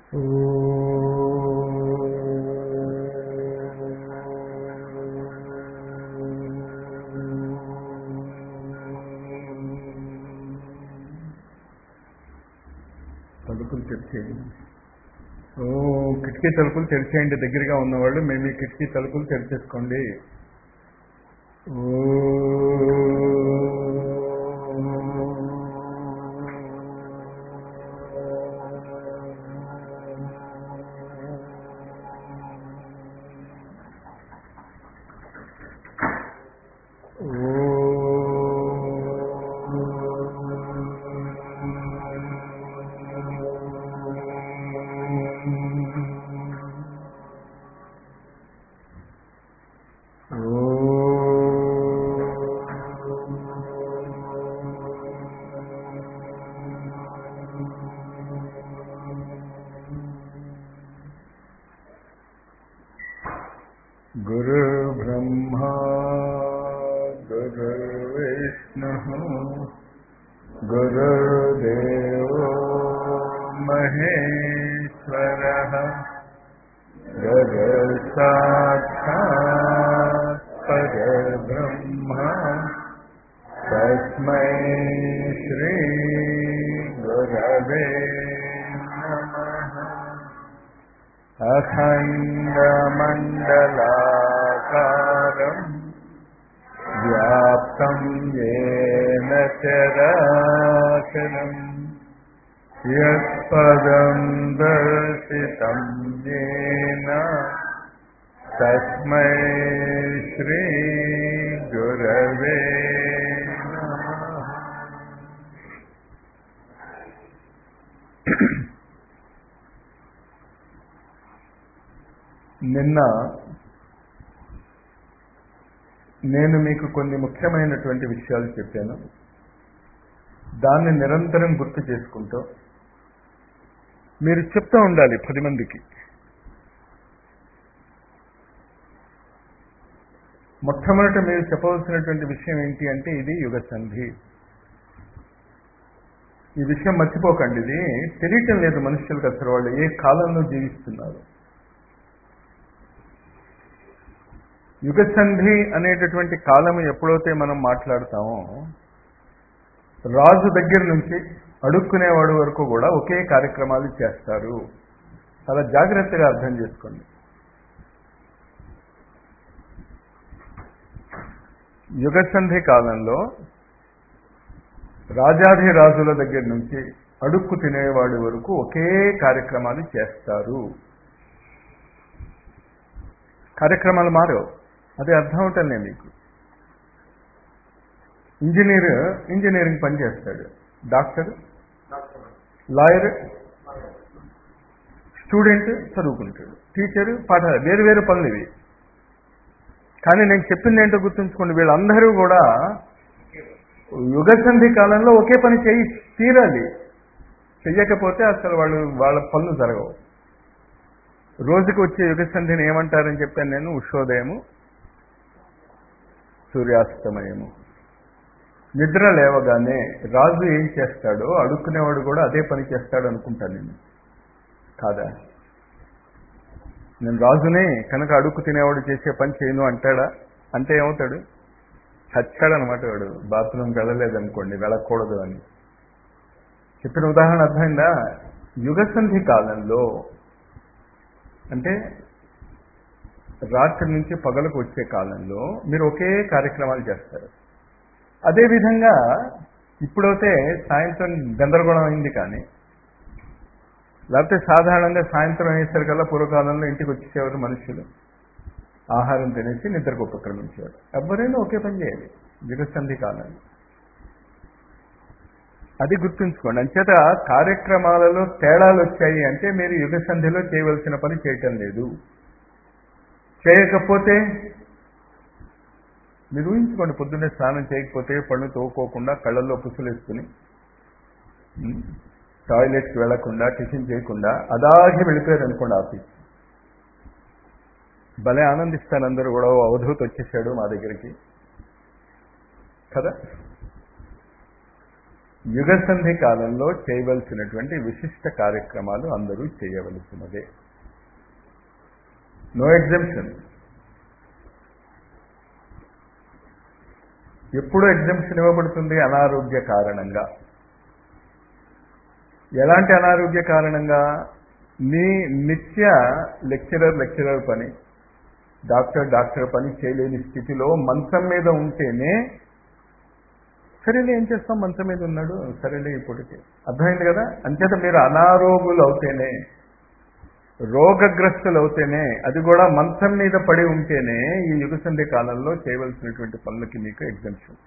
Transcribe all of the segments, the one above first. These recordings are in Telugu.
తలుపులు తెరిచేయండి ఓ కిటికీ తలుపులు తెరిచేయండి దగ్గరగా ఉన్నవాళ్ళు మేము ఈ కిటికీ తలుపులు తెరిచేసుకోండి गुरुर्ब्रह्मा गुरुर्विष्णुः गुरुर्देवो महेश्वरः गुरुसाक्षात् परब्रह्म तस्मै श्रीगुरवे नमः अखण्डमण्डलाकारम् व्याप्तं येन चराचरम् यत्पदं दर्शितं येन तस्मै श्रीगुरवे नमः నిన్న నేను మీకు కొన్ని ముఖ్యమైనటువంటి విషయాలు చెప్పాను దాన్ని నిరంతరం గుర్తు చేసుకుంటూ మీరు చెప్తూ ఉండాలి పది మందికి మొట్టమొదట మీరు చెప్పవలసినటువంటి విషయం ఏంటి అంటే ఇది యుగ సంధి ఈ విషయం మర్చిపోకండి ఇది తెలియటం లేదు మనుషులకు అసలు వాళ్ళు ఏ కాలంలో జీవిస్తున్నారు యుగ సంధి అనేటటువంటి కాలం ఎప్పుడైతే మనం మాట్లాడతామో రాజు దగ్గర నుంచి అడుక్కునేవాడు వరకు కూడా ఒకే కార్యక్రమాలు చేస్తారు చాలా జాగ్రత్తగా అర్థం చేసుకోండి యుగ సంధి కాలంలో రాజాధిరాజుల దగ్గర నుంచి అడుక్కు తినేవాడి వరకు ఒకే కార్యక్రమాలు చేస్తారు కార్యక్రమాలు మారవు అదే అర్థం అవుతానే మీకు ఇంజనీర్ ఇంజనీరింగ్ పని చేస్తాడు డాక్టర్ లాయర్ స్టూడెంట్ చదువుకుంటాడు టీచర్ పాఠ వేరు వేరు పనులు ఇవి కానీ నేను చెప్పింది ఏంటో గుర్తుంచుకోండి వీళ్ళందరూ కూడా యుగ సంధి కాలంలో ఒకే పని చేయి తీరాలి చెయ్యకపోతే అసలు వాళ్ళు వాళ్ళ పనులు జరగవు రోజుకి వచ్చే యుగ సంధిని ఏమంటారని చెప్పాను నేను ఉషోదయము సూర్యాస్తమయము నిద్ర లేవగానే రాజు ఏం చేస్తాడో అడుక్కునేవాడు కూడా అదే పని చేస్తాడు అనుకుంటాను నేను కాదా నేను రాజునే కనుక అడుక్కు తినేవాడు చేసే పని చేయను అంటాడా అంటే ఏమవుతాడు చచ్చాడనమాట వాడు బాత్రూమ్కి వెళ్ళలేదనుకోండి వెళ్ళకూడదు అని చెప్పిన ఉదాహరణ అర్థమైందా యుగ సంధి కాలంలో అంటే రాత్రి నుంచి పగలకు వచ్చే కాలంలో మీరు ఒకే కార్యక్రమాలు చేస్తారు అదేవిధంగా ఇప్పుడైతే సాయంత్రం గందరగోళం అయింది కానీ లేకపోతే సాధారణంగా సాయంత్రం అయ్యేసరికల్లా పూర్వకాలంలో ఇంటికి వచ్చేవారు మనుషులు ఆహారం తినేసి నిద్రకు ఉపక్రమించేవారు ఎవరైనా ఒకే పని చేయాలి యుగసంధి కాలంలో అది గుర్తుంచుకోండి అంచేత కార్యక్రమాలలో తేడాలు వచ్చాయి అంటే మీరు యుగసంధిలో చేయవలసిన పని చేయటం లేదు చేయకపోతే మీరు ఊహించుకోండి పొద్దున్నే స్నానం చేయకపోతే పళ్ళు తోకోకుండా కళ్ళల్లో పుసులు వేసుకుని టాయిలెట్కి వెళ్లకుండా టిఫిన్ చేయకుండా అదాగి వెళ్ళిపోయారు అనుకోండి ఆఫీస్ భలే ఆనందిస్తారు అందరూ కూడా ఓ అవధూత వచ్చేసాడు మా దగ్గరికి కదా యుగసంధి కాలంలో చేయవలసినటువంటి విశిష్ట కార్యక్రమాలు అందరూ చేయవలసినదే నో ఎగ్జంప్షన్ ఎప్పుడు ఎగ్జంప్షన్ ఇవ్వబడుతుంది అనారోగ్య కారణంగా ఎలాంటి అనారోగ్య కారణంగా నీ నిత్య లెక్చరర్ లెక్చరర్ పని డాక్టర్ డాక్టర్ పని చేయలేని స్థితిలో మంచం మీద ఉంటేనే సరేలే ఏం చేస్తాం మంచం మీద ఉన్నాడు సరేలే ఇప్పటికి అర్థమైంది కదా అంచేత మీరు అనారోగులు అవుతేనే రోగగ్రస్తులు అవుతేనే అది కూడా మంచం మీద పడి ఉంటేనే ఈ యుగసంధి కాలంలో చేయవలసినటువంటి పనులకి మీకు ఎగ్జంప్షన్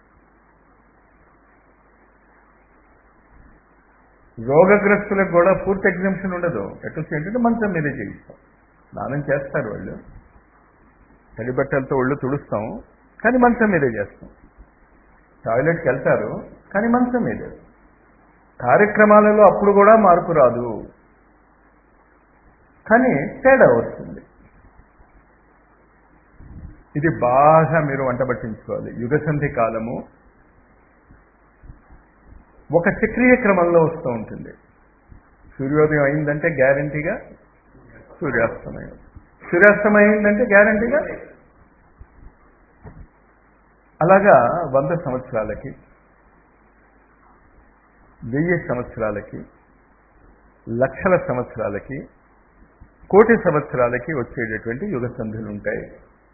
రోగగ్రస్తులకు కూడా పూర్తి ఎగ్జంప్షన్ ఉండదు ఎట్లా ఏంటంటే మంచం మీదే చేయిస్తాం స్నానం చేస్తారు వాళ్ళు తడి బట్టలతో ఒళ్ళు తుడుస్తాం కానీ మంచం మీదే చేస్తాం టాయిలెట్కి వెళ్తారు కానీ మంచం మీదే కార్యక్రమాలలో అప్పుడు కూడా మార్పు రాదు కానీ తేడా వస్తుంది ఇది బాగా మీరు వంట పట్టించుకోవాలి యుగసంధి కాలము ఒక చక్రీయ క్రమంలో వస్తూ ఉంటుంది సూర్యోదయం అయిందంటే గ్యారంటీగా సూర్యాస్తమయం సూర్యాస్తమయం అయిందంటే గ్యారంటీగా అలాగా వంద సంవత్సరాలకి వెయ్యి సంవత్సరాలకి లక్షల సంవత్సరాలకి కోటి సంవత్సరాలకి వచ్చేటటువంటి యుగ సంధులు ఉంటాయి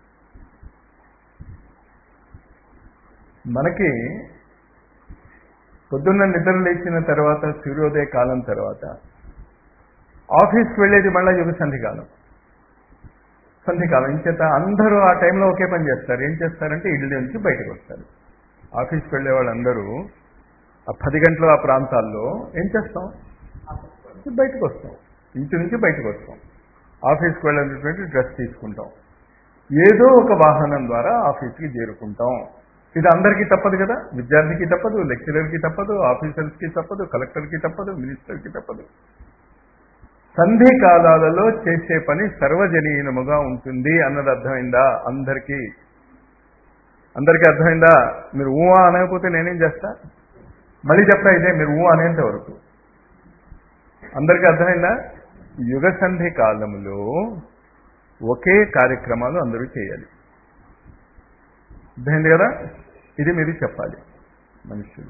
మనకి పొద్దున్న నిద్ర లేచిన తర్వాత సూర్యోదయ కాలం తర్వాత ఆఫీస్కి వెళ్ళేది మళ్ళీ యుగ సంధి కాలం సంధికాలం ఇంచేత అందరూ ఆ టైంలో ఒకే పని చేస్తారు ఏం చేస్తారంటే ఇల్లు నుంచి బయటకు వస్తారు ఆఫీస్కి వెళ్ళే వాళ్ళందరూ ఆ పది గంటల ఆ ప్రాంతాల్లో ఏం చేస్తాం బయటకు వస్తాం ఇంటి నుంచి బయటకు వస్తాం ఆఫీస్కి వెళ్ళినటువంటి డ్రెస్ తీసుకుంటాం ఏదో ఒక వాహనం ద్వారా ఆఫీస్కి చేరుకుంటాం ఇది అందరికీ తప్పదు కదా విద్యార్థికి తప్పదు లెక్చరర్కి తప్పదు ఆఫీసర్స్కి తప్పదు కలెక్టర్కి తప్పదు మినిస్టర్కి తప్పదు సంధి కాలాలలో చేసే పని సర్వజనీనముగా ఉంటుంది అన్నది అర్థమైందా అందరికీ అందరికీ అర్థమైందా మీరు ఊ అనకపోతే నేనేం చేస్తా మళ్ళీ చెప్తా ఇదే మీరు ఊ అనేంత వరకు అందరికీ అర్థమైందా యుగ సంధి కాలంలో ఒకే కార్యక్రమాలు అందరూ చేయాలి అర్థమైంది కదా ఇది మీరు చెప్పాలి మనుషులు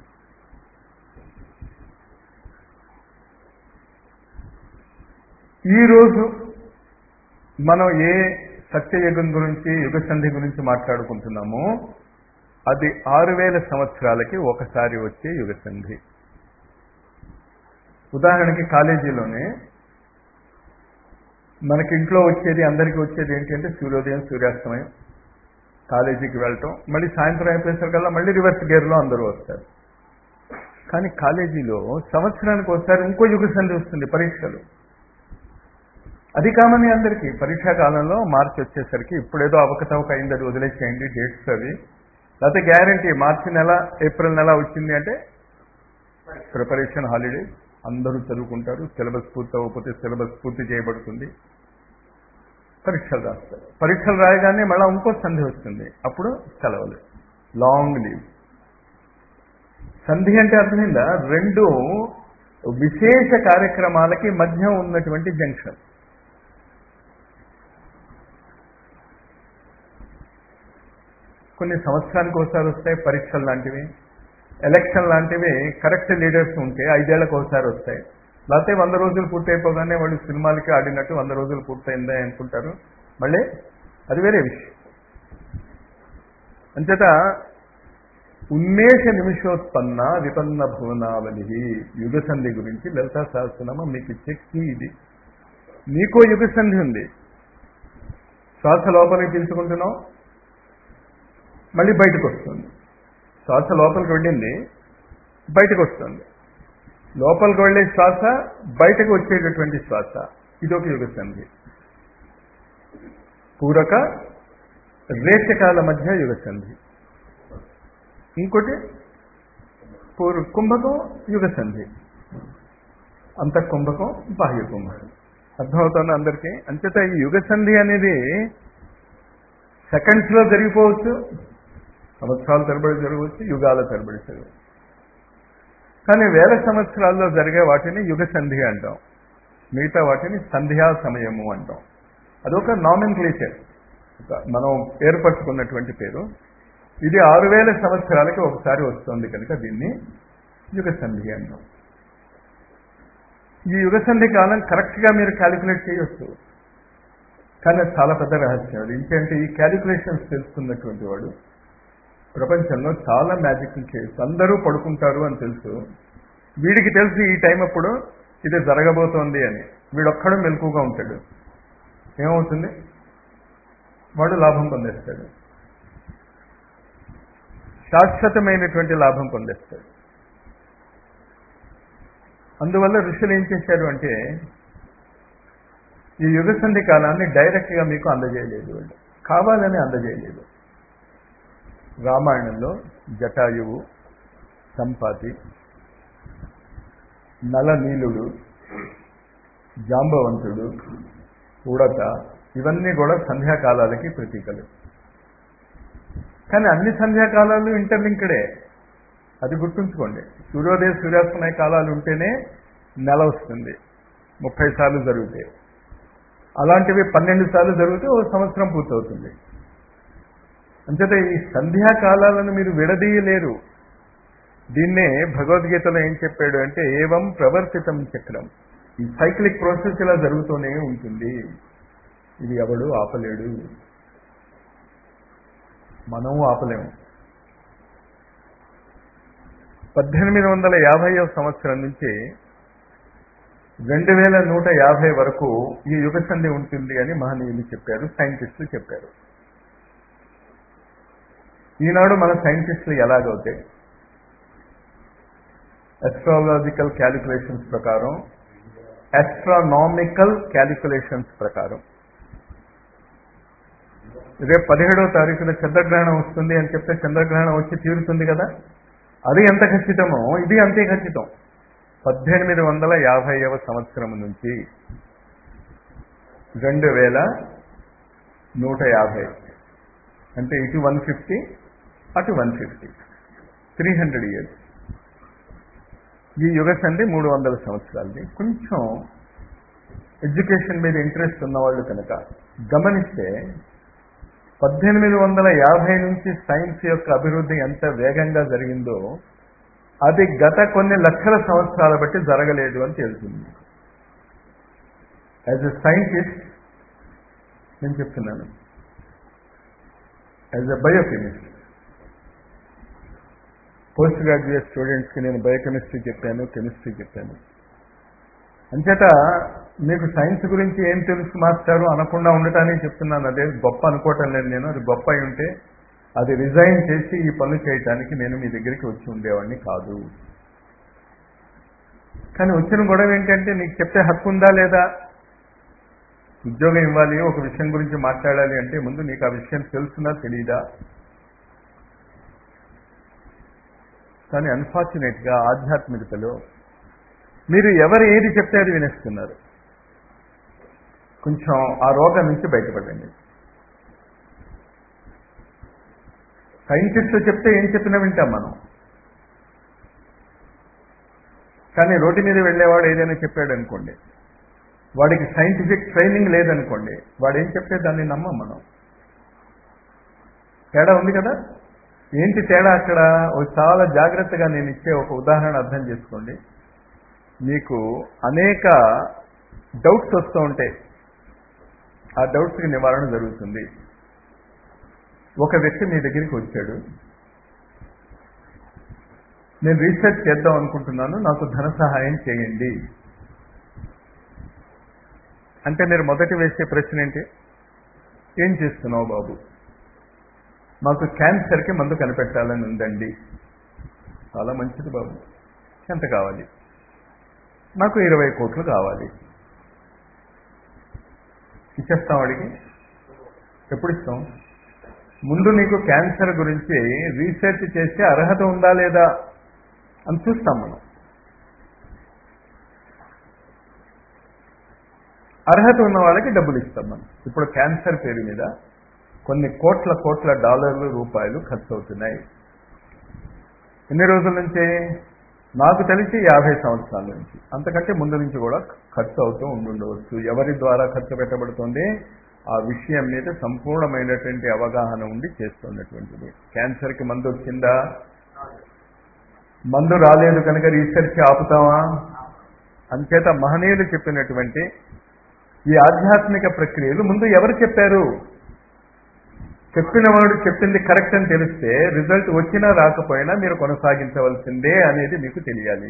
ఈరోజు మనం ఏ సత్యయుగం గురించి యుగ సంధి గురించి మాట్లాడుకుంటున్నామో అది ఆరు వేల సంవత్సరాలకి ఒకసారి వచ్చే యుగ సంధి ఉదాహరణకి కాలేజీలోనే మనకి ఇంట్లో వచ్చేది అందరికీ వచ్చేది ఏంటంటే సూర్యోదయం సూర్యాస్తమయం కాలేజీకి వెళ్ళటం మళ్ళీ సాయంత్రం అయిపోయేసరికల్లా మళ్ళీ రివర్స్ గేర్లో అందరూ వస్తారు కానీ కాలేజీలో సంవత్సరానికి ఒకసారి ఇంకో యుగ సంధి వస్తుంది పరీక్షలు అది కామని అందరికీ పరీక్షా కాలంలో మార్చి వచ్చేసరికి ఇప్పుడేదో అవకతవక అయింది అది వదిలేసేయండి డేట్స్ అవి లేకపోతే గ్యారంటీ మార్చి నెల ఏప్రిల్ నెల వచ్చింది అంటే ప్రిపరేషన్ హాలిడే అందరూ చదువుకుంటారు సిలబస్ పూర్తి అవ్వకపోతే సిలబస్ పూర్తి చేయబడుతుంది పరీక్షలు రాస్తారు పరీక్షలు రాయగానే మళ్ళీ ఇంకో సంధి వస్తుంది అప్పుడు సెలవులు లాంగ్ లీవ్ సంధి అంటే అర్థమైందా రెండు విశేష కార్యక్రమాలకి మధ్య ఉన్నటువంటి జంక్షన్ కొన్ని సంవత్సరానికి ఒకసారి వస్తాయి పరీక్షలు లాంటివి ఎలక్షన్ లాంటివి కరెక్ట్ లీడర్స్ ఉంటే ఐదేళ్లకు ఒకసారి వస్తాయి లేకపోతే వంద రోజులు పూర్తయిపోగానే వాళ్ళు సినిమాలకి ఆడినట్టు వంద రోజులు పూర్తయిందా అనుకుంటారు మళ్ళీ అది వేరే విషయం అంచేత ఉన్మేష నిమిషోత్పన్న విపన్న భువనావలి యుగసంధి గురించి లలితా సహస్రనామ మీకు ఇచ్చే కీ ఇది నీకో యుగసంధి ఉంది శ్వాస లోపలికి పీల్చుకుంటున్నాం మళ్ళీ బయటకు వస్తుంది శ్వాస లోపలికి వెళ్ళింది బయటకు వస్తుంది లోపలికి వెళ్ళే శ్వాస బయటకు వచ్చేటటువంటి శ్వాస ఇదొక యుగ సంధి పూరక రేచకాల మధ్య యుగ సంధి ఇంకోటి పూర్ కుంభకం యుగ సంధి అంత కుంభకం బాహ్య కుంభకం అర్థమవుతుంది అందరికీ అంచేత ఈ యుగ సంధి అనేది సెకండ్స్లో జరిగిపోవచ్చు సంవత్సరాల తరబడి జరగవచ్చు యుగాల తరబడి జరగవచ్చు కానీ వేల సంవత్సరాల్లో జరిగే వాటిని యుగ సంధి అంటాం మిగతా వాటిని సంధ్యా సమయము అంటాం అదొక నామిన్ క్లేచర్ మనం ఏర్పరచుకున్నటువంటి పేరు ఇది ఆరు వేల సంవత్సరాలకి ఒకసారి వస్తుంది కనుక దీన్ని యుగ సంధి అంటాం ఈ యుగ సంధి కాలం కరెక్ట్గా మీరు క్యాలిక్యులేట్ చేయొచ్చు కానీ అది చాలా పెద్ద రహస్యం అది ఏంటంటే ఈ క్యాలిక్యులేషన్స్ తెలుసుకున్నటువంటి వాడు ప్రపంచంలో చాలా మ్యాజిక్ చేయొచ్చు అందరూ పడుకుంటారు అని తెలుసు వీడికి తెలుసు ఈ టైం అప్పుడు ఇది జరగబోతోంది అని వీడొక్కడు మెలకుగా ఉంటాడు ఏమవుతుంది వాడు లాభం పొందేస్తాడు శాశ్వతమైనటువంటి లాభం పొందేస్తాడు అందువల్ల ఋషులు ఏం చేశారు అంటే ఈ యుగ సంధి కాలాన్ని డైరెక్ట్గా మీకు అందజేయలేదు వాళ్ళు కావాలని అందజేయలేదు రామాయణంలో జటాయువు సంపాతి నలనీలుడు జాంబవంతుడు ఉడత ఇవన్నీ కూడా సంధ్యాకాలాలకి ప్రతీకలు కానీ అన్ని సంధ్యాకాలాలు ఇంటర్లింక్డే అది గుర్తుంచుకోండి సూర్యోదయ సూర్యాస్తమయ కాలాలు ఉంటేనే నెల వస్తుంది ముప్పై సార్లు జరుగుతాయి అలాంటివి పన్నెండు సార్లు జరిగితే ఓ సంవత్సరం పూర్తవుతుంది అంచేత ఈ సంధ్యాకాలాలను మీరు విడదీయలేరు దీన్నే భగవద్గీతలో ఏం చెప్పాడు అంటే ఏవం ప్రవర్తితం చక్రం ఈ సైక్లిక్ ప్రాసెస్ ఇలా జరుగుతూనే ఉంటుంది ఇది ఎవడు ఆపలేడు మనము ఆపలేము పద్దెనిమిది వందల యాభైవ సంవత్సరం నుంచి రెండు వేల నూట యాభై వరకు ఈ యుగ సంధి ఉంటుంది అని మహనీయులు చెప్పారు సైంటిస్టులు చెప్పారు ఈనాడు మన సైంటిస్టులు ఎలాగవుతాయి అస్ట్రాలజికల్ క్యాలిక్యులేషన్స్ ప్రకారం అస్ట్రానామికల్ క్యాలిక్యులేషన్స్ ప్రకారం రేపు పదిహేడవ తారీఖున చంద్రగ్రహణం వస్తుంది అని చెప్తే చంద్రగ్రహణం వచ్చి తీరుతుంది కదా అది ఎంత ఖచ్చితమో ఇది అంతే ఖచ్చితం పద్దెనిమిది వందల యాభైవ సంవత్సరం నుంచి రెండు వేల నూట యాభై అంటే ఇటు వన్ ఫిఫ్టీ అటు one fifty three hundred years ఈ యుగ సంధి మూడు వందల సంవత్సరాలది కొంచెం ఎడ్యుకేషన్ మీద ఇంట్రెస్ట్ ఉన్నవాళ్ళు కనుక గమనిస్తే పద్దెనిమిది వందల యాభై నుంచి సైన్స్ యొక్క అభివృద్ధి ఎంత వేగంగా జరిగిందో అది గత కొన్ని లక్షల సంవత్సరాల బట్టి జరగలేదు అని తెలుస్తుంది యాజ్ ఎ సైంటిస్ట్ నేను చెప్తున్నాను as a biochemist post graduate స్టూడెంట్స్కి నేను బయోకెమిస్ట్రీ చెప్పాను కెమిస్ట్రీ చెప్పాను అంచేత మీకు సైన్స్ గురించి ఏం తెలుసు మాస్టారు అనకుండా ఉండటానికి చెప్తున్నాను అదే గొప్ప అనుకోవటం లేదు నేను అది గొప్ప అయి ఉంటే అది రిజైన్ చేసి ఈ పనులు చేయటానికి నేను మీ దగ్గరికి వచ్చి ఉండేవాడిని కాదు కానీ వచ్చిన గొడవ ఏంటంటే నీకు చెప్తే హక్కు ఉందా లేదా ఉద్యోగం ఇవ్వాలి ఒక విషయం గురించి మాట్లాడాలి అంటే ముందు నీకు ఆ విషయం తెలుసునా తెలీదా కానీ అన్ఫార్చునేట్గా ఆధ్యాత్మికతలో మీరు ఎవరు ఏది చెప్తే అది వినేస్తున్నారు కొంచెం ఆ రోగం నుంచి బయటపడండి సైంటిస్టులు చెప్తే ఏం చెప్పినా వింటాం మనం కానీ రోడ్డు మీద వెళ్ళేవాడు ఏదైనా చెప్పాడు అనుకోండి వాడికి సైంటిఫిక్ ట్రైనింగ్ లేదనుకోండి వాడు ఏం చెప్తే దాన్ని నమ్మం మనం తేడా ఉంది కదా ఏంటి తేడా అక్కడ ఒక చాలా జాగ్రత్తగా నేను ఇచ్చే ఒక ఉదాహరణ అర్థం చేసుకోండి మీకు అనేక డౌట్స్ వస్తూ ఉంటాయి ఆ డౌట్స్కి నివారణ జరుగుతుంది ఒక వ్యక్తి మీ దగ్గరికి వచ్చాడు నేను రీసెర్చ్ చేద్దాం అనుకుంటున్నాను నాకు ధన సహాయం చేయండి అంటే మీరు మొదటి వేసే ప్రశ్న ఏంటి ఏం చేస్తున్నావు బాబు మాకు క్యాన్సర్కి మందు కనిపెట్టాలని ఉందండి చాలా మంచిది బాబు ఎంత కావాలి నాకు ఇరవై కోట్లు కావాలి ఇచ్చేస్తాం వాడికి ఎప్పుడు ఇస్తాం ముందు నీకు క్యాన్సర్ గురించి రీసెర్చ్ చేసే అర్హత ఉందా లేదా అని చూస్తాం మనం అర్హత ఉన్న వాళ్ళకి డబ్బులు ఇస్తాం మనం ఇప్పుడు క్యాన్సర్ పేరు మీద కొన్ని కోట్ల కోట్ల డాలర్లు రూపాయలు ఖర్చు అవుతున్నాయి ఎన్ని రోజుల నుంచి నాకు తెలిసి యాభై సంవత్సరాల నుంచి అంతకంటే ముందు నుంచి కూడా ఖర్చు అవుతూ ఉండుండవచ్చు ఎవరి ద్వారా ఖర్చు పెట్టబడుతుంది ఆ విషయం మీద సంపూర్ణమైనటువంటి అవగాహన ఉండి చేస్తున్నటువంటిది క్యాన్సర్కి మందు వచ్చిందా మందు రాలేదు కనుక రీసెర్చ్ ఆపుతామా అంచేత మహనీయులు చెప్పినటువంటి ఈ ఆధ్యాత్మిక ప్రక్రియలు ముందు ఎవరు చెప్పారు చెప్పిన వాడు చెప్పింది కరెక్ట్ అని తెలిస్తే రిజల్ట్ వచ్చినా రాకపోయినా మీరు కొనసాగించవలసిందే అనేది మీకు తెలియాలి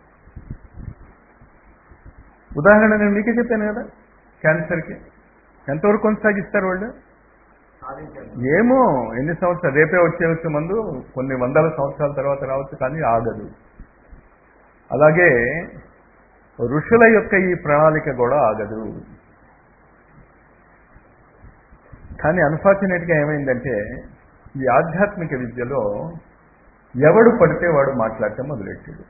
ఉదాహరణ నేను మీకే చెప్పాను కదా క్యాన్సర్కి ఎంతవరకు కొనసాగిస్తారు వాళ్ళు ఏమో ఎన్ని సంవత్సరాలు రేపే వచ్చేవచ్చు మందు కొన్ని వందల సంవత్సరాల తర్వాత రావచ్చు కానీ ఆగదు అలాగే ఋషుల యొక్క ఈ ప్రణాళిక కూడా ఆగదు కానీ అన్ఫార్చునేట్గా ఏమైందంటే ఈ ఆధ్యాత్మిక విద్యలో ఎవడు పడితే వాడు మాట్లాడటం మొదలెట్టాడు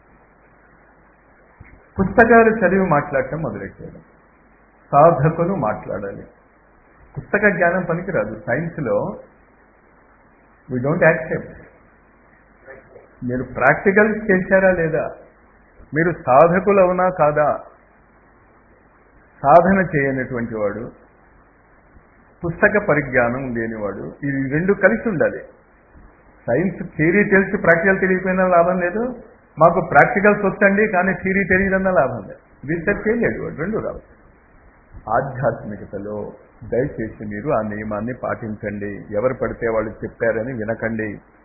పుస్తకాలు చదివి మాట్లాడటం మొదలెట్టాడు సాధకులు మాట్లాడాలి పుస్తక జ్ఞానం పనికిరాదు సైన్స్లో వీ డోంట్ యాక్సెప్ట్ మీరు ప్రాక్టికల్ చేశారా లేదా మీరు సాధకులు అవునా కాదా సాధన చేయనటువంటి వాడు పుస్తక పరిజ్ఞానం లేనివాడు ఈ రెండు కలిసి ఉండాలి సైన్స్ థియరీ తెలిసి ప్రాక్టికల్ తెలియకపోయినా లాభం లేదు మాకు ప్రాక్టికల్స్ వచ్చండి కానీ థియరీ తెలియదన్నా లాభం లేదు రీసెర్చ్ చేయలేడు వాడు రెండు రావు ఆధ్యాత్మికతలో దయచేసి మీరు ఆ నియమాన్ని పాటించండి ఎవరు పడితే వాళ్ళు చెప్పారని వినకండి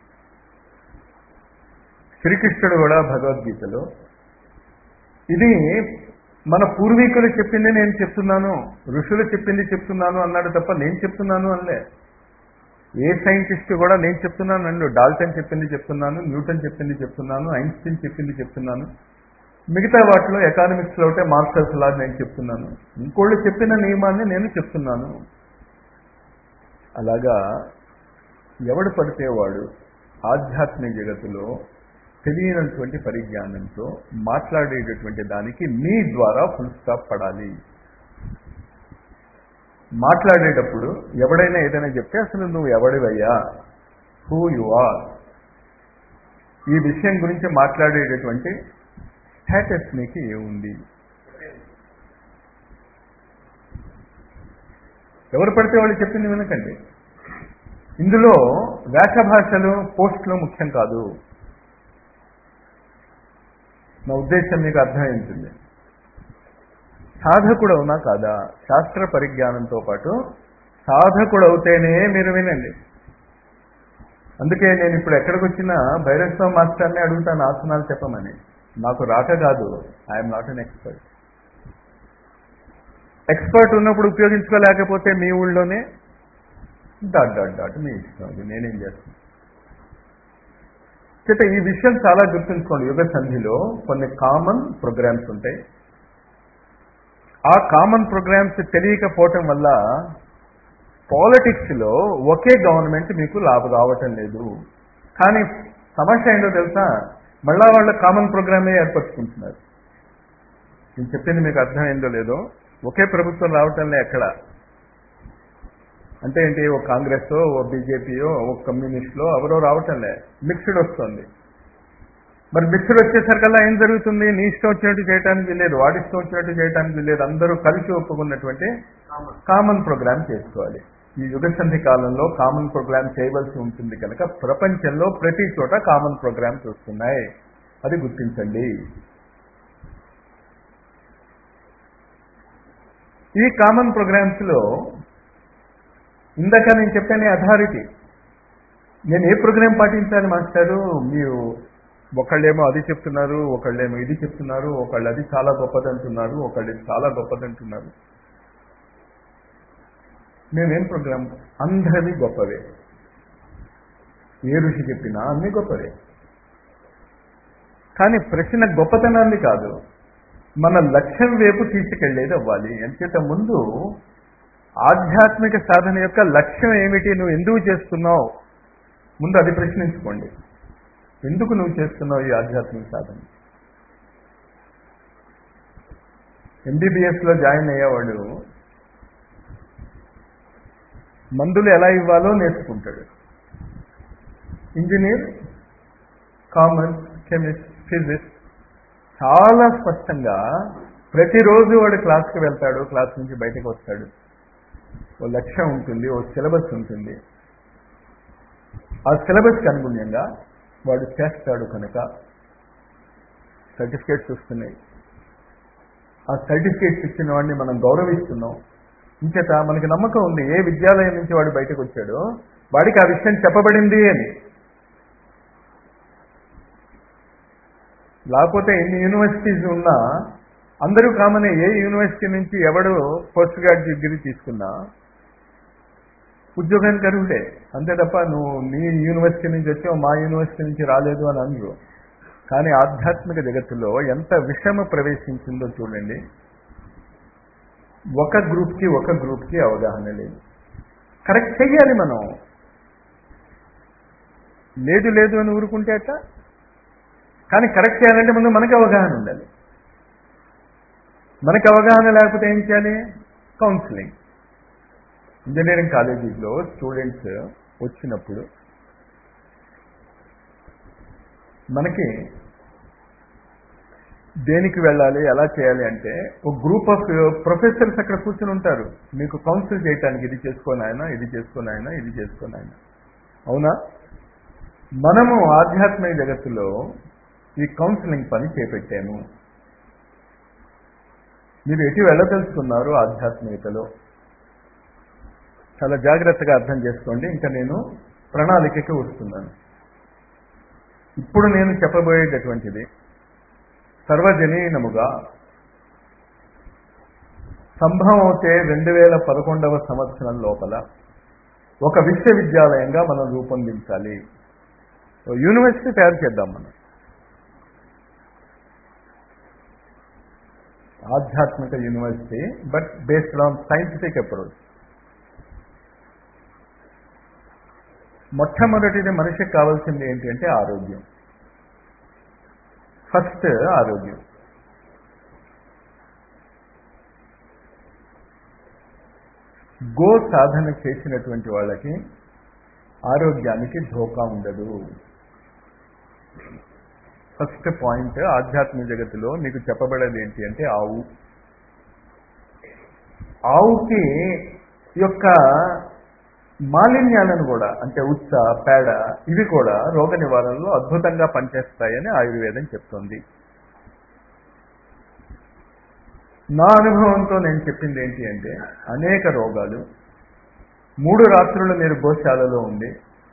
శ్రీకృష్ణుడు కూడా భగవద్గీతలో ఇది మన పూర్వీకులు చెప్పింది నేను చెప్తున్నాను ఋషులు చెప్పింది చెప్తున్నాను అన్నాడు తప్ప నేను చెప్తున్నాను అనలే ఏ సైంటిస్ట్ కూడా నేను చెప్తున్నాను అండు డాల్టన్ చెప్పింది చెప్తున్నాను న్యూటన్ చెప్పింది చెప్తున్నాను ఐన్స్టీన్ చెప్పింది చెప్తున్నాను మిగతా వాటిలో ఎకానమిక్స్లో ఒకటే మాస్టర్స్ లా నేను చెప్తున్నాను ఇంకోళ్ళు చెప్పిన నియమాన్ని నేను చెప్తున్నాను అలాగా ఎవడు పడితే వాడు ఆధ్యాత్మిక జగత్తులో తెలియనటువంటి పరిజ్ఞానంతో మాట్లాడేటటువంటి దానికి మీ ద్వారా ఫుల్ స్టాప్ పడాలి మాట్లాడేటప్పుడు ఎవడైనా ఏదైనా చెప్తే అసలు నువ్వు ఎవడివయ్యా హూ యు ఆర్ ఈ విషయం గురించి మాట్లాడేటటువంటి స్టేటస్ నీకు ఏముంది ఎవరు పడితే వాళ్ళు చెప్పింది వినకండి ఇందులో వేష భాషలు పోస్టులు ముఖ్యం కాదు నా ఉద్దేశం మీకు అర్థమైంటుంది సాధకుడు అవునా కాదా శాస్త్ర పరిజ్ఞానంతో పాటు సాధకుడు అవుతేనే మీరు వినండి అందుకే నేను ఇప్పుడు ఎక్కడికి వచ్చినా భైరస్వామి మాస్టర్ని అడుగుతాను ఆసనాలు చెప్పమని నాకు రాక కాదు I'm not an expert expert ఉన్నప్పుడు ఉపయోగించుకోలేకపోతే మీ ఊళ్ళోనే డాట్ డాట్ డాట్ మీ ఇష్టం అది నేనేం చేస్తాను చేత ఈ విషయం చాలా గుర్తుంచుకోండి యుగ సంధిలో కొన్ని కామన్ ప్రోగ్రామ్స్ ఉంటాయి ఆ కామన్ ప్రోగ్రామ్స్ తెలియకపోవటం వల్ల పాలిటిక్స్లో ఒకే గవర్నమెంట్ మీకు లాభ రావటం లేదు కానీ సమస్య ఏంటో తెలుసా మళ్ళా వాళ్ళ కామన్ ప్రోగ్రామే ఏర్పరచుకుంటున్నారు నేను చెప్పింది మీకు అర్థమైందో లేదో ఒకే ప్రభుత్వం రావటంలే ఎక్కడ అంటే ఏంటి ఓ కాంగ్రెస్ ఓ బీజేపీయో ఓ కమ్యూనిస్ట్లో ఎవరో రావటంలే మిక్స్డ్ వస్తుంది మరి మిక్స్డ్ వచ్చేసరికల్లా ఏం జరుగుతుంది నీ ఇష్టం వచ్చినట్టు చేయడానికి వీల్లేదు వాడి ఇష్టం వచ్చినట్టు చేయడానికి వీల్లేదు అందరూ కలిసి ఒప్పుకున్నటువంటి కామన్ ప్రోగ్రామ్ చేసుకోవాలి ఈ యుగ సంధి కాలంలో కామన్ ప్రోగ్రామ్ చేయవలసి ఉంటుంది కనుక ప్రపంచంలో ప్రతి చోట కామన్ ప్రోగ్రామ్స్ వస్తున్నాయి అది గుర్తించండి ఈ కామన్ ప్రోగ్రామ్స్ లో ఇందాక నేను చెప్పాను అథారిటీ నేను ఏ ప్రోగ్రామ్ పాటించాలి మాస్టారు మీరు ఒకళ్ళేమో అది చెప్తున్నారు ఒకళ్ళేమో ఇది చెప్తున్నారు ఒకళ్ళు అది చాలా గొప్పదంటున్నారు ఒకళ్ళు ఇది చాలా గొప్పదంటున్నారు మేమేం ప్రోగ్రామ్ అందరివి గొప్పవే ఏ ఋషి చెప్పినా అన్ని గొప్పవే కానీ ప్రశ్న గొప్పతనాన్ని కాదు మన లక్ష్యం వైపు తీసుకెళ్లేది అవ్వాలి అంచేత ముందు ఆధ్యాత్మిక సాధన యొక్క లక్ష్యం ఏమిటి నువ్వు ఎందుకు చేస్తున్నావు ముందు అది ప్రశ్నించుకోండి ఎందుకు నువ్వు చేస్తున్నావు ఈ ఆధ్యాత్మిక సాధన ఎంబీబీఎస్లో జాయిన్ అయ్యేవాడు మందులు ఎలా ఇవ్వాలో నేర్చుకుంటాడు ఇంజనీర్ కామర్స్ కెమిస్ట్ ఫిజిక్స్ చాలా స్పష్టంగా ప్రతిరోజు వాడు క్లాస్కి వెళ్తాడు క్లాస్ నుంచి బయటకు వస్తాడు ఓ లక్ష్యం ఉంటుంది ఓ సిలబస్ ఉంటుంది ఆ సిలబస్కి అనుగుణ్యంగా వాడు చేస్తాడు కనుక సర్టిఫికేట్స్ వస్తున్నాయి ఆ సర్టిఫికేట్స్ ఇచ్చిన వాడిని మనం గౌరవిస్తున్నాం ఇంచేత మనకి నమ్మకం ఉంది ఏ విద్యాలయం నుంచి వాడు బయటకు వచ్చాడో వాడికి ఆ విషయం చెప్పబడింది అని లేకపోతే ఎన్ని యూనివర్సిటీస్ ఉన్నా అందరూ కామనే ఏ యూనివర్సిటీ నుంచి ఎవడు పోస్ట్ గ్రాడ్యుయేట్ డిగ్రీ తీసుకున్నా ఉద్యోగానికి అర్హుడే అంతే తప్ప నువ్వు నీ యూనివర్సిటీ నుంచి వచ్చావు మా యూనివర్సిటీ నుంచి రాలేదు అని అనరు కానీ ఆధ్యాత్మిక జగత్తులో ఎంత విషమ ప్రవేశించిందో చూడండి ఒక గ్రూప్కి ఒక గ్రూప్కి అవగాహన లేదు కరెక్ట్ చెయ్యాలి మనం లేదు లేదు అని ఊరుకుంటే అట్ట కానీ కరెక్ట్ చేయాలంటే ముందు మనకి అవగాహన ఉండాలి మనకి అవగాహన లేకపోతే ఏం చేయాలి కౌన్సిలింగ్ ఇంజనీరింగ్ కాలేజీలో స్టూడెంట్స్ వచ్చినప్పుడు మనకి దేనికి వెళ్ళాలి ఎలా చేయాలి అంటే ఒక గ్రూప్ ఆఫ్ ప్రొఫెసర్స్ అక్కడ కూర్చుని ఉంటారు మీకు కౌన్సిల్ చేయడానికి ఇది చేసుకొని ఆయన ఇది చేసుకొని ఆయన ఇది చేసుకొని ఆయన అవునా మనము ఆధ్యాత్మిక జగత్తులో ఈ కౌన్సిలింగ్ పని చేపట్టాము మీరు ఎటు వెళ్ళదలుచుకున్నారు ఆధ్యాత్మికతలో చాలా జాగ్రత్తగా అర్థం చేసుకోండి ఇంకా నేను ప్రణాళికకి వస్తున్నాను ఇప్పుడు నేను చెప్పబోయేటటువంటిది సర్వజనీనముగా సంభవం అవుతే రెండు వేల పదకొండవ సంవత్సరం లోపల ఒక విశ్వవిద్యాలయంగా మనం రూపొందించాలి యూనివర్సిటీ తయారు చేద్దాం మనం ఆధ్యాత్మిక university but based on scientific approach మొట్టమొదటిది మనిషికి కావాల్సింది ఏంటి అంటే ఆరోగ్యం ఫస్ట్ ఆరోగ్యం గో సాధన చేసినటువంటి వాళ్ళకి ఆరోగ్యానికి ధోకా ఉండదు ఫస్ట్ పాయింట్ ఆధ్యాత్మిక జగత్తులో మీకు చెప్పబడేది ఏంటి అంటే ఆవు ఆవుకి యొక్క మాలిన్యాలను కూడా అంటే ఉచ్చ పేడ ఇవి కూడా రోగ నివారణలో అద్భుతంగా పనిచేస్తాయని ఆయుర్వేదం చెప్తోంది నా అనుభవంతో నేను చెప్పింది ఏంటి అంటే అనేక రోగాలు మూడు రాత్రులు మీరు గోశాలలో ఉండి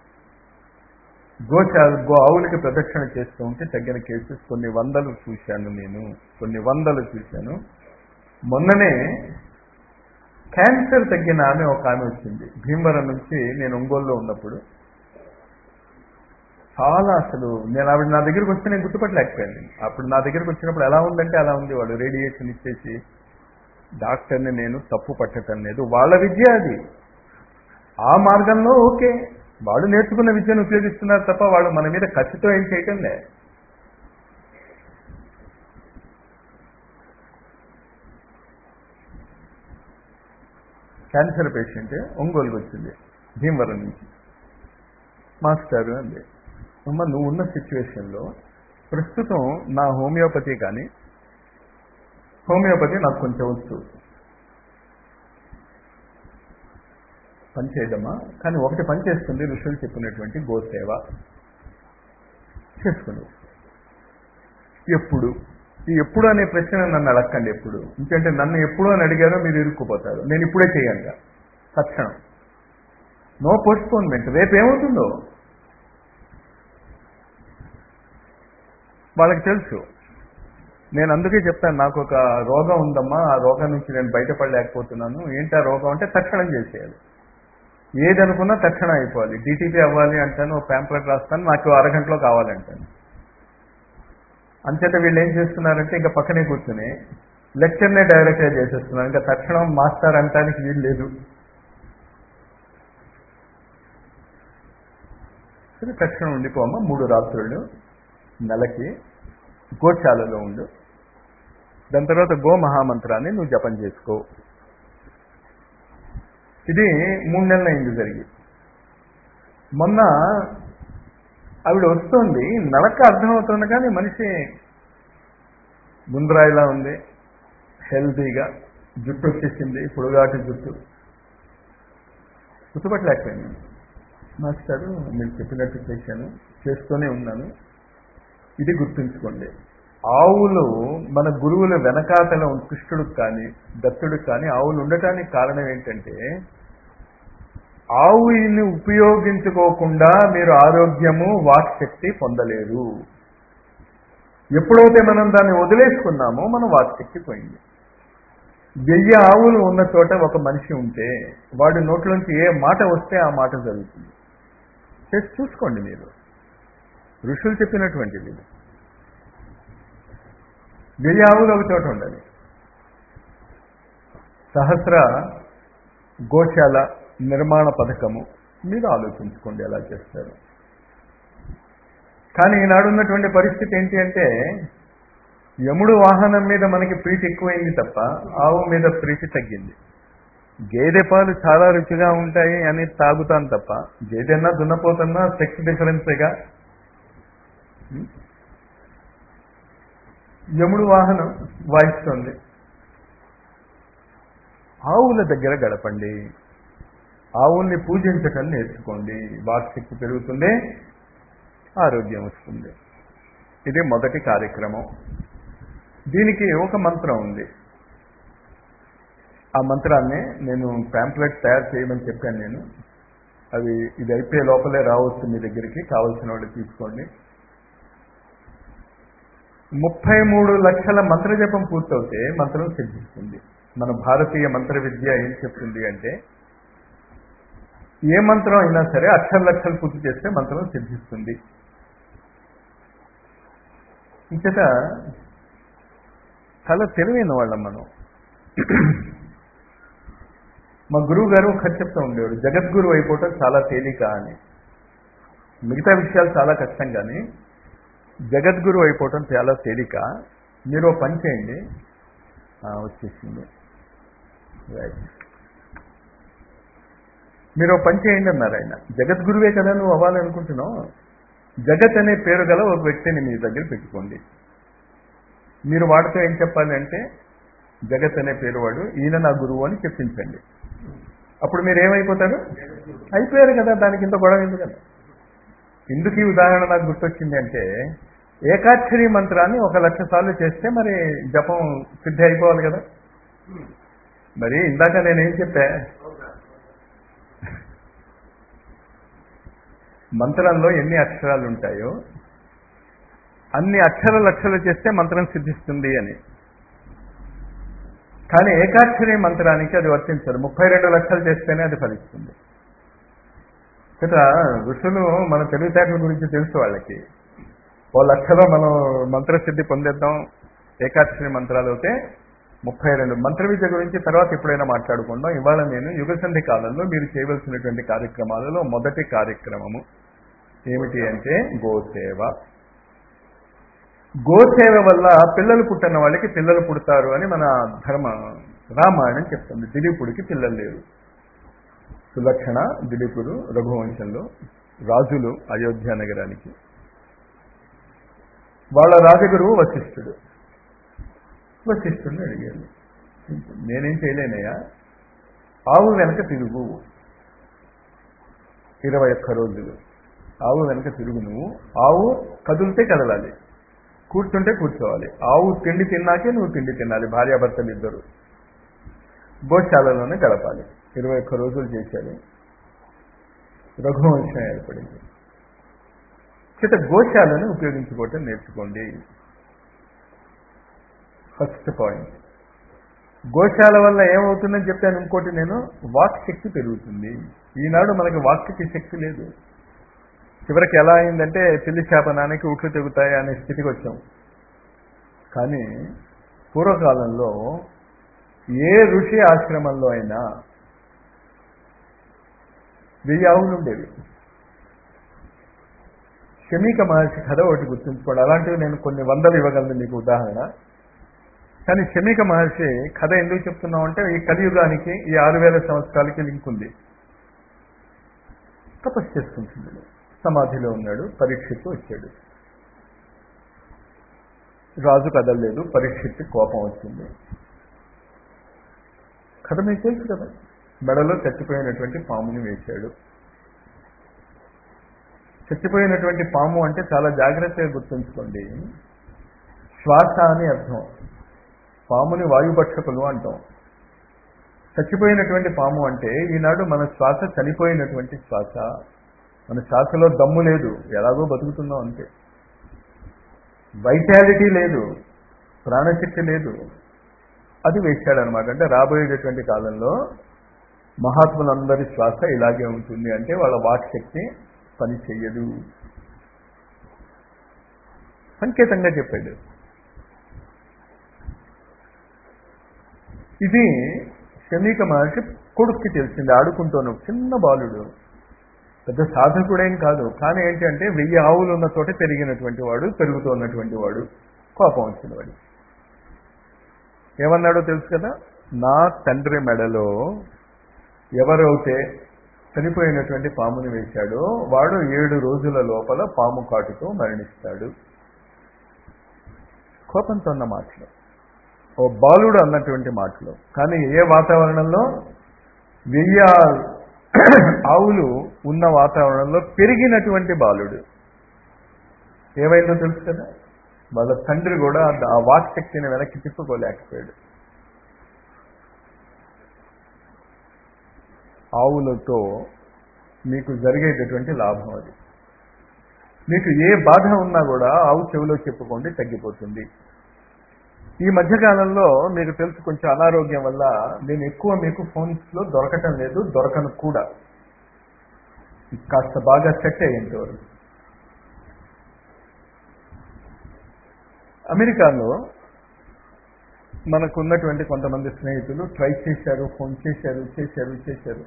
గోశాల గో ఆవులకి ప్రదక్షిణ చేస్తూ ఉంటే తగ్గిన కేసెస్ కొన్ని వందలు చూశాను నేను కొన్ని వందలు చూశాను మొన్ననే క్యాన్సర్ తగ్గిన ఆమె ఒక ఆమె వచ్చింది భీమవరం నుంచి నేను ఒంగోలులో ఉన్నప్పుడు చాలా అసలు నేను ఆవిడ నా దగ్గరికి వస్తే నేను గుర్తుపట్టలేకపోయాను అప్పుడు నా దగ్గరికి వచ్చినప్పుడు ఎలా ఉందంటే అలా ఉంది వాడు రేడియేషన్ ఇచ్చేసి డాక్టర్ని నేను తప్పు పట్టడం లేదు వాళ్ళ విద్య అది ఆ మార్గంలో ఓకే వాడు నేర్చుకున్న విద్యను ఉపయోగిస్తున్నారు తప్ప వాడు మన మీద కసితో ఏం చేయటం లే క్యాన్సర్ పేషెంట్ ఒంగోలుకి వచ్చింది భీమవరం నుంచి మాస్టర్ అంది అమ్మ నువ్వు ఉన్న సిచ్యువేషన్లో ప్రస్తుతం నా హోమియోపతి కానీ హోమియోపతి నాకు కొంచెం వచ్చు పనిచేయడమా కానీ ఒకటి పని చేస్తుంది ఋషులు చెప్పినటువంటి గోసేవ చేసుకుని ఎప్పుడు ఈ ఎప్పుడు అనే ప్రశ్న నన్ను అడగండి ఎప్పుడు ఎందుకంటే నన్ను ఎప్పుడు అని అడిగారో మీరు ఇరుక్కుపోతారు నేను ఇప్పుడే చేయండి తక్షణం నో పోస్ట్పోన్మెంట్ రేపు ఏమవుతుందో వాళ్ళకి తెలుసు నేను అందుకే చెప్తాను నాకు ఒక రోగం ఉందమ్మా ఆ రోగం నుంచి నేను బయటపడలేకపోతున్నాను ఏంటి ఆ రోగం అంటే తక్షణం చేసేయాలి ఏదనుకున్నా తక్షణం అయిపోవాలి డీటీపీ అవ్వాలి అంటాను ఒక ప్యాంప్లెట్ రాస్తాను నాకు అరగంటలో కావాలంటాను అంచేత వీళ్ళు ఏం చేస్తున్నారంటే ఇంకా పక్కనే కూర్చుని లెక్చర్నే డైరెక్ట్గా చేసేస్తున్నారు ఇంకా తక్షణం మాస్టర్ అంటానికి వీలు లేదు సరే తక్షణం ఉండిపోమ్మా మూడు రాత్రులు నెలకి గోశాలలో ఉండు దాని తర్వాత గో మహామంత్రాన్ని నువ్వు జపం చేసుకో ఇది మూడు నెలలు అయింది జరిగి మొన్న ఆవిడ వస్తుంది నడక అర్థమవుతుంది కానీ మనిషి ముందరాయిలా ఉంది హెల్తీగా జుట్టు వచ్చేసింది పొడుగాటి జుట్టు గుర్తుపట్టలేకపోయాను మాస్టారు మీరు చెప్పినట్టు చేశాను చేస్తూనే ఉన్నాను ఇది గుర్తుంచుకోండి ఆవులు మన గురువుల వెనకాతల కృష్ణుడికి కానీ దత్తుడికి కానీ ఆవులు ఉండటానికి కారణం ఏంటంటే ఆవుని ఉపయోగించుకోకుండా మీరు ఆరోగ్యము వాక్శక్తి పొందలేరు ఎప్పుడైతే మనం దాన్ని వదిలేసుకున్నామో మన వాక్శక్తి పోయింది వెయ్యి ఆవులు ఉన్న చోట ఒక మనిషి ఉంటే వాడి నోట్లోంచి ఏ మాట వస్తే ఆ మాట జరుగుతుంది చేసి చూసుకోండి మీరు ఋషులు చెప్పినటువంటిది ఇది. వెయ్యి ఆవులు ఒక చోట ఉండాలి సహస్ర గోశాల నిర్మాణ పథకము మీరు ఆలోచించుకోండి ఎలా చేస్తారు కానీ ఈనాడు ఉన్నటువంటి పరిస్థితి ఏంటి అంటే యముడు వాహనం మీద మనకి ప్రీతి ఎక్కువైంది తప్ప ఆవు మీద ప్రీతి తగ్గింది గేదె పాలు చాలా రుచిగా ఉంటాయి అని తాగుతాను తప్ప గేదెన్నా దున్నపోతున్నా సెక్స్ డిఫరెన్సేగా యముడు వాహనం వాయిస్తుంది ఆవుల దగ్గర గడపండి ఆవుల్ని పూజించటం నేర్చుకోండి వాక్శక్తి పెరుగుతుంది ఆరోగ్యం వస్తుంది ఇది మొదటి కార్యక్రమం దీనికి ఒక మంత్రం ఉంది ఆ మంత్రాన్ని నేను ప్యాంప్లెట్ తయారు చేయమని చెప్పాను నేను అవి ఇది అయిపోయే లోపలే రావచ్చు మీ దగ్గరికి కావలసిన వాళ్ళు తీసుకోండి ముప్పై మూడు లక్షల మంత్రజపం పూర్తవుతే మంత్రం సిద్ధిస్తుంది మన భారతీయ మంత్ర విద్య ఏం చెప్తుంది అంటే ఏ మంత్రం అయినా సరే అక్షర లక్షలు పూర్తి చేస్తే మంత్రం సిద్ధిస్తుంది ఇంకట చాలా తెలివైన వాళ్ళం మనం మా గురువు గారు ఖర్చు చెప్తూ ఉండేవాడు జగద్గురు అయిపోవటం చాలా తేలిక అని మిగతా విషయాలు చాలా కష్టం కానీ జగద్గురు అయిపోవటం చాలా తేలిక మీరు ఓ పని చేయండి ఆ, వచ్చేసింది రైట్ మీరు ఓ పని చేయండి అన్నారు ఆయన జగద్గురువే కదా నువ్వు అవ్వాలనుకుంటున్నావు జగత్ అనే పేరు గల ఒక వ్యక్తిని మీ దగ్గర పెట్టుకోండి మీరు వాడితో ఏం చెప్పాలి అంటే జగత్ అనే పేరు వాడు ఈయన నా గురువు అని చెప్పించండి అప్పుడు మీరు ఏమైపోతారు అయిపోయారు కదా దానికి ఇంత గొడవ ఎందుకు కదా ఎందుకు ఈ ఉదాహరణ నాకు గుర్తొచ్చింది అంటే ఏకాక్షరి మంత్రాన్ని ఒక లక్ష సార్లు చేస్తే మరి జపం సిద్ధి అయిపోవాలి కదా మరి ఇందాక నేనేం చెప్పా మంత్రంలో ఎన్ని అక్షరాలు ఉంటాయో అన్ని అక్షర లక్షలు చేస్తే మంత్రం సిద్ధిస్తుంది అని కానీ ఏకాక్షరి మంత్రానికి అది వర్తించదు ముప్పై రెండు లక్షలు చేస్తేనే అది ఫలిస్తుంది ఇక్కడ ఋషులు మన తెలివితేటల గురించి తెలుసు వాళ్ళకి ఓ లక్షలో మనం మంత్రసిద్ధి పొందేద్దాం ఏకాక్షరి మంత్రాలు అయితే ముప్పై రెండు మంత్ర విద్య గురించి తర్వాత ఎప్పుడైనా మాట్లాడుకుందాం ఇవాళ నేను యుగసంధి కాలంలో మీరు చేయవలసినటువంటి కార్యక్రమాలలో మొదటి కార్యక్రమము ఏమిటి అంటే గోసేవ గోసేవ వల్ల పిల్లలు పుట్టిన వాళ్ళకి పిల్లలు పుడతారు అని మన ధర్మ రామాయణం చెప్తుంది దిలీపుడికి పిల్లలు లేరు సులక్షణ దిలీపుడు రఘువంశంలో రాజులు అయోధ్య నగరానికి వాళ్ళ రాజగురువు వశిష్ఠుడు వశిష్ఠుడిని అడిగాడు నేనేం చేయలేనయ్యా ఆవు వెనక తిరుగు ఇరవై ఒక్క రోజులు ఆవు వెనక తిరుగు నువ్వు ఆవు కదులితే కదలాలి కూర్చుంటే కూర్చోవాలి ఆవు తిండి తిన్నాకే నువ్వు తిండి తినాలి భార్యాభర్తలు ఇద్దరు గోశాలలోనే గడపాలి ఇరవై ఒక్క రోజులు చేశారు రఘువంశం ఏర్పడింది చేత గోశాలను ఉపయోగించుకోవటం నేర్చుకోండి ఫస్ట్ పాయింట్ గోశాల వల్ల ఏమవుతుందని చెప్పాను ఇంకోటి నేను వాక్ శక్తి పెరుగుతుంది ఈనాడు మనకి వాక్కి శక్తి లేదు చివరికి ఎలా అయిందంటే పిల్లి శాపనానికి ఉట్లు తెగుతాయి అనే స్థితికి వచ్చాం కానీ పూర్వకాలంలో ఏ ఋషి ఆశ్రమంలో అయినా వెయ్యి ఆవులు ఉండేవి శమీక మహర్షి కథ ఒకటి గుర్తుంచుకోండి అలాంటివి నేను కొన్ని వందలు ఇవ్వగలను మీకు ఉదాహరణ కానీ శమీక మహర్షి కథ ఎందుకు చెప్తున్నాం అంటే ఈ కలియుగానికి ఈ ఆరు వేల సంవత్సరాలకి లింక్ ఉంది తపస్సు చేసుకుంటుంది సమాధిలో ఉన్నాడు పరీక్షిత్తు వచ్చాడు రాజు కదలలేదు పరీక్షిత్తు కోపం వచ్చింది కథ మీకు తెలుసు కదా మెడలో చచ్చిపోయినటువంటి పాముని వేశాడు చచ్చిపోయినటువంటి పాము అంటే చాలా జాగ్రత్తగా గుర్తుంచుకోండి శ్వాస అని అర్థం పాముని వాయుభక్షకులు అంటాం చచ్చిపోయినటువంటి పాము అంటే ఈనాడు మన శ్వాస చనిపోయినటువంటి శ్వాస మన శ్వాసలో దమ్ము లేదు ఎలాగో బతుకుతున్నాం అంతే వైటాలిటీ లేదు ప్రాణశక్తి లేదు అది వేశాడనమాట అంటే రాబోయేటటువంటి కాలంలో మహాత్ములందరి శ్వాస ఇలాగే ఉంటుంది అంటే వాళ్ళ వాక్శక్తి పని చెయ్యదు సంకేతంగా చెప్పాడు ఇది శమీక మహర్షి కొడుక్కి తెలిసింది ఆడుకుంటూను చిన్న బాలుడు పెద్ద సాధకుడేం కాదు కానీ ఏంటంటే వెయ్యి ఆవులు ఉన్న చోట పెరిగినటువంటి వాడు పెరుగుతున్నటువంటి వాడు కోపం వచ్చిన వాడు ఏమన్నాడో తెలుసు కదా నా తండ్రి మెడలో ఎవరైతే చనిపోయినటువంటి పాముని వేశాడో వాడు ఏడు రోజుల లోపల పాము కాటుతో మరణిస్తాడు కోపంతో అన్న మాటలు ఓ బాలుడు అన్నటువంటి మాటలు కానీ ఏ వాతావరణంలో వెయ్యి ఆవులు ఉన్న వాతావరణంలో పెరిగినటువంటి బాలుడు ఏమైందో తెలుసు కదా వాళ్ళ తండ్రి కూడా ఆ వాక్శక్తిని వెనక్కి తిప్పుకోలేకపోయాడు ఆవులతో మీకు జరిగేటటువంటి లాభం అది మీకు ఏ బాధ ఉన్నా కూడా ఆవు చెవిలో చెప్పుకోండి తగ్గిపోతుంది ఈ మధ్యకాలంలో మీకు తెలుసు కొంచెం అనారోగ్యం వల్ల నేను ఎక్కువ మీకు ఫోన్స్లో దొరకటం లేదు దొరకను కూడా కాస్త బాగా సెట్ అయ్యేంత వరకు అమెరికాలో మనకు ఉన్నటువంటి కొంతమంది స్నేహితులు ట్రై చేశారు ఫోన్ చేశారు చేశారు చేశారు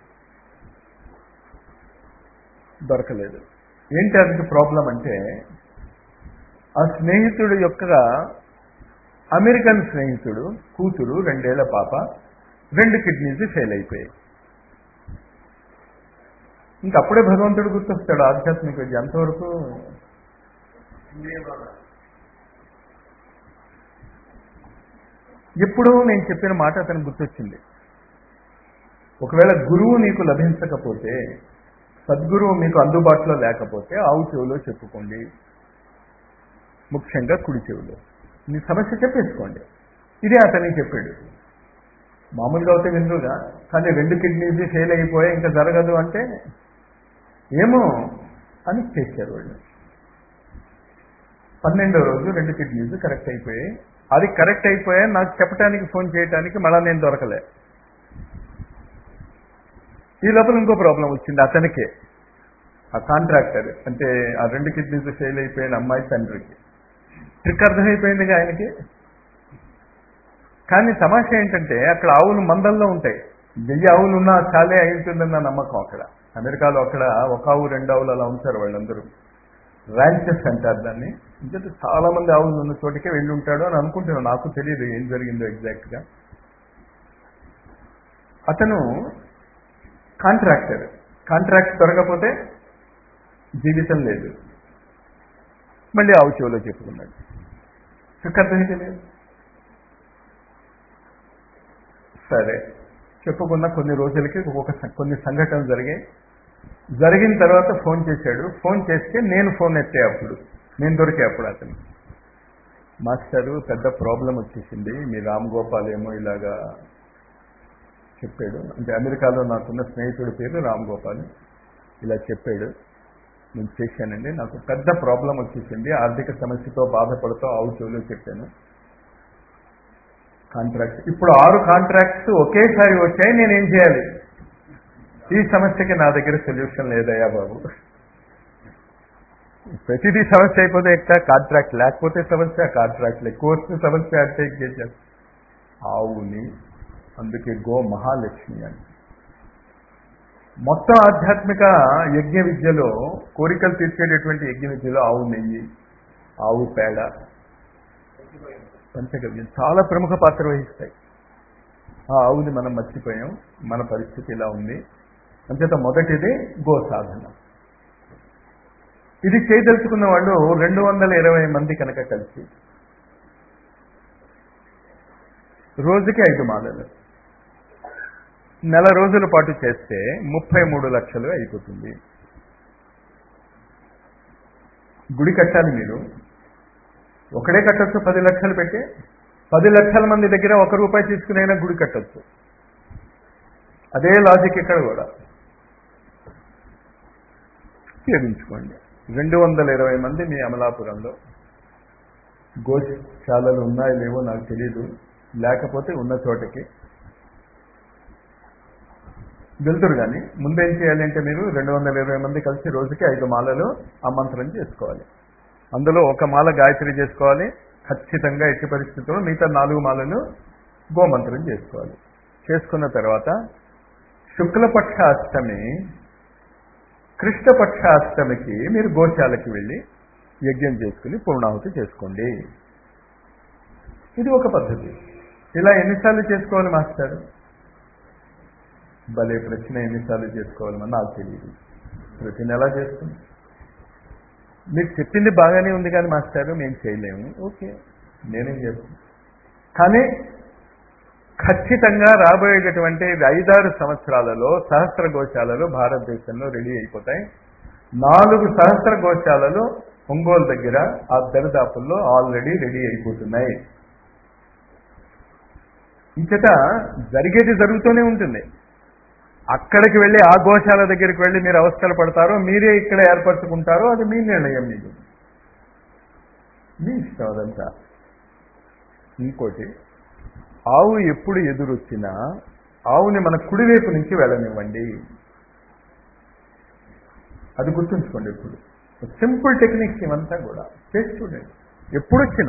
దొరకలేదు ఏంటి అందుకు ప్రాబ్లం అంటే ఆ స్నేహితుడు యొక్క అమెరికన్ స్నేహితుడు కూతురు రెండేళ్ల పాప రెండు కిడ్నీస్ ఫెయిల్ అయిపోయాయి ఇంకప్పుడే భగవంతుడు గుర్తొస్తాడు ఆధ్యాత్మిక విద్య అంతవరకు ఎప్పుడూ నేను చెప్పిన మాట అతనికి గుర్తొచ్చింది ఒకవేళ గురువు నీకు లభించకపోతే సద్గురువు మీకు అందుబాటులో లేకపోతే ఆవు చెవిలో చెప్పుకోండి ముఖ్యంగా కుడి చెవిలో మీ సమస్య చెప్పేసుకోండి ఇదే అతనికి చెప్పాడు మామూలుగా అయితే విందుగా కానీ రెండు కిడ్నీస్ ఫెయిల్ అయిపోయి ఇంకా జరగదు అంటే ఏమో అని చేశారు వాళ్ళు పన్నెండో రోజు రెండు కిడ్నీస్ కరెక్ట్ అయిపోయాయి అది కరెక్ట్ అయిపోయాయి నాకు చెప్పడానికి ఫోన్ చేయడానికి మళ్ళా నేను దొరకలే ఈ లోపల ఇంకో ప్రాబ్లం వచ్చింది అతనికే ఆ కాంట్రాక్టర్ అంటే ఆ రెండు కిడ్నీస్ ఫెయిల్ అయిపోయిన అమ్మాయి తండ్రికి ట్రిక్ అర్థమైపోయిందిగా ఆయనకి కానీ తమాషా ఏంటంటే అక్కడ ఆవులు మందల్లో ఉంటాయి వెయ్యి ఆవులు ఉన్నా చాలే అయి ఉంటుందన్న నమ్మకం అక్కడ అమెరికాలో అక్కడ ఒక ఆవు రెండు ఆవులు అలా ఉంటారు వాళ్ళందరూ ర్యాంచెస్ అంటారు దాన్ని ఎందుకంటే చాలా మంది ఆవులు ఉన్న చోటికే వెళ్ళి ఉంటాడు అని అనుకుంటున్నాను నాకు తెలియదు ఏం జరిగిందో ఎగ్జాక్ట్గా అతను కాంట్రాక్టర్ కాంట్రాక్ట్ దొరకపోతే జీవితం లేదు మళ్ళీ ఆవు చెవులో చెప్పుకున్నాడు అర్థమైతే లేదు సరే చెప్పుకున్న కొన్ని రోజులకి ఒక కొన్ని సంఘటనలు జరిగాయి జరిగిన తర్వాత ఫోన్ చేశాడు ఫోన్ చేస్తే నేను ఫోన్ ఎత్తే అప్పుడు నేను దొరికే అప్పుడు అతను మాస్టరు పెద్ద ప్రాబ్లం వచ్చేసింది మీ రామ్ గోపాల్ ఏమో ఇలాగా చెప్పాడు అంటే అమెరికాలో నాకున్న స్నేహితుడి పేరు రామ్ గోపాల్ ఇలా చెప్పాడు నేను చేశానండి నాకు పెద్ద ప్రాబ్లం వచ్చేసింది ఆర్థిక సమస్యతో బాధపడుతూ ఆవు చెవులో చెప్పాను కాంట్రాక్ట్ ఇప్పుడు ఆరు కాంట్రాక్ట్స్ ఒకేసారి వచ్చాయి నేనేం చేయాలి ఈ సమస్యకి నా దగ్గర సొల్యూషన్ లేదయ్యా బాబు ప్రతిదీ సమస్య అయిపోతే ఎక్కడ కాంట్రాక్ట్ లేకపోతే సమస్య కాంట్రాక్ట్ ఎక్కువ వస్తే సమస్య అంటే ఇంకేం ఆవుని అందుకే గో మహాలక్ష్మి అని మొత్తం ఆధ్యాత్మిక యజ్ఞ విద్యలో కోరికలు తీర్చేటటువంటి యజ్ఞ విద్యలో ఆవు నెయ్యి ఆవు పేడ పంచగవ్యం చాలా ప్రముఖ పాత్ర వహిస్తాయి ఆ ఆవుని మనం మర్చిపోయాం మన పరిస్థితి ఇలా ఉంది అంచేత మొదటిది గో సాధన ఇది చేయదలుచుకున్న వాళ్ళు రెండు వందల ఇరవై మంది కనుక కలిసి రోజుకి ఐదు మాలలు నెల రోజుల పాటు చేస్తే ముప్పై మూడు లక్షలు అయిపోతుంది గుడి కట్టాలి మీరు ఒకడే కట్టొచ్చు పది లక్షలు పెట్టి పది లక్షల మంది దగ్గర ఒక రూపాయి తీసుకునైనా గుడి కట్టొచ్చు అదే లాజిక్ ఇక్కడ కూడా ఉపయోగించుకోండి రెండు వందల ఇరవై మంది మీ అమలాపురంలో గోశాలలు ఉన్నాయో లేవో నాకు తెలియదు లేకపోతే ఉన్న చోటకి వెళ్తురు కానీ ముందేం చేయాలంటే మీరు రెండు వందల ఇరవై మంది కలిసి రోజుకి ఐదు మాలలు ఆ మంత్రం చేసుకోవాలి అందులో ఒక మాల గాయత్రి చేసుకోవాలి ఖచ్చితంగా ఎట్టి పరిస్థితుల్లో మిగతా నాలుగు మాలలు గోమంత్రం చేసుకోవాలి చేసుకున్న తర్వాత శుక్లపక్ష అష్టమి కృష్ణపక్ష అష్టమికి మీరు గోశాలకి వెళ్ళి యజ్ఞం చేసుకుని పూర్ణాహుతి చేసుకోండి ఇది ఒక పద్ధతి ఇలా ఎన్నిసార్లు చేసుకోవాలి మాస్టర్ భలే ప్రశ్న ఎన్నిసార్లు చేసుకోవాలని నాకు తెలియదు ప్రతి నెల చేస్తుంది మీరు చెప్పింది బాగానే ఉంది కానీ మాస్టర్ మేము చేయలేము ఓకే నేనేం చేస్తాను కానీ ఖచ్చితంగా రాబోయేటటువంటి ఐదారు సంవత్సరాలలో సహస్ర గోశాలలు భారతదేశంలో రెడీ అయిపోతాయి నాలుగు సహస్ర గోశాలలు ఒంగోలు దగ్గర ఆ దరిదాపుల్లో ఆల్రెడీ రెడీ అయిపోతున్నాయి ఇంకట జరిగేది జరుగుతూనే ఉంటుంది అక్కడికి వెళ్ళి ఆ గోశాల దగ్గరికి వెళ్ళి మీరు అవస్థలు పడతారో మీరే ఇక్కడ ఏర్పరచుకుంటారో అది మీ నిర్ణయం మీది మీ ఇష్టం అదంతా ఇంకోటి ఆవు ఎప్పుడు ఎదురొచ్చినా ఆవుని మన కుడివైపు నుంచి వెళ్ళనివ్వండి అది గుర్తుంచుకోండి ఇప్పుడు సింపుల్ టెక్నిక్స్ ఇవంతా కూడా చేసి చూడండి ఎప్పుడు వచ్చినా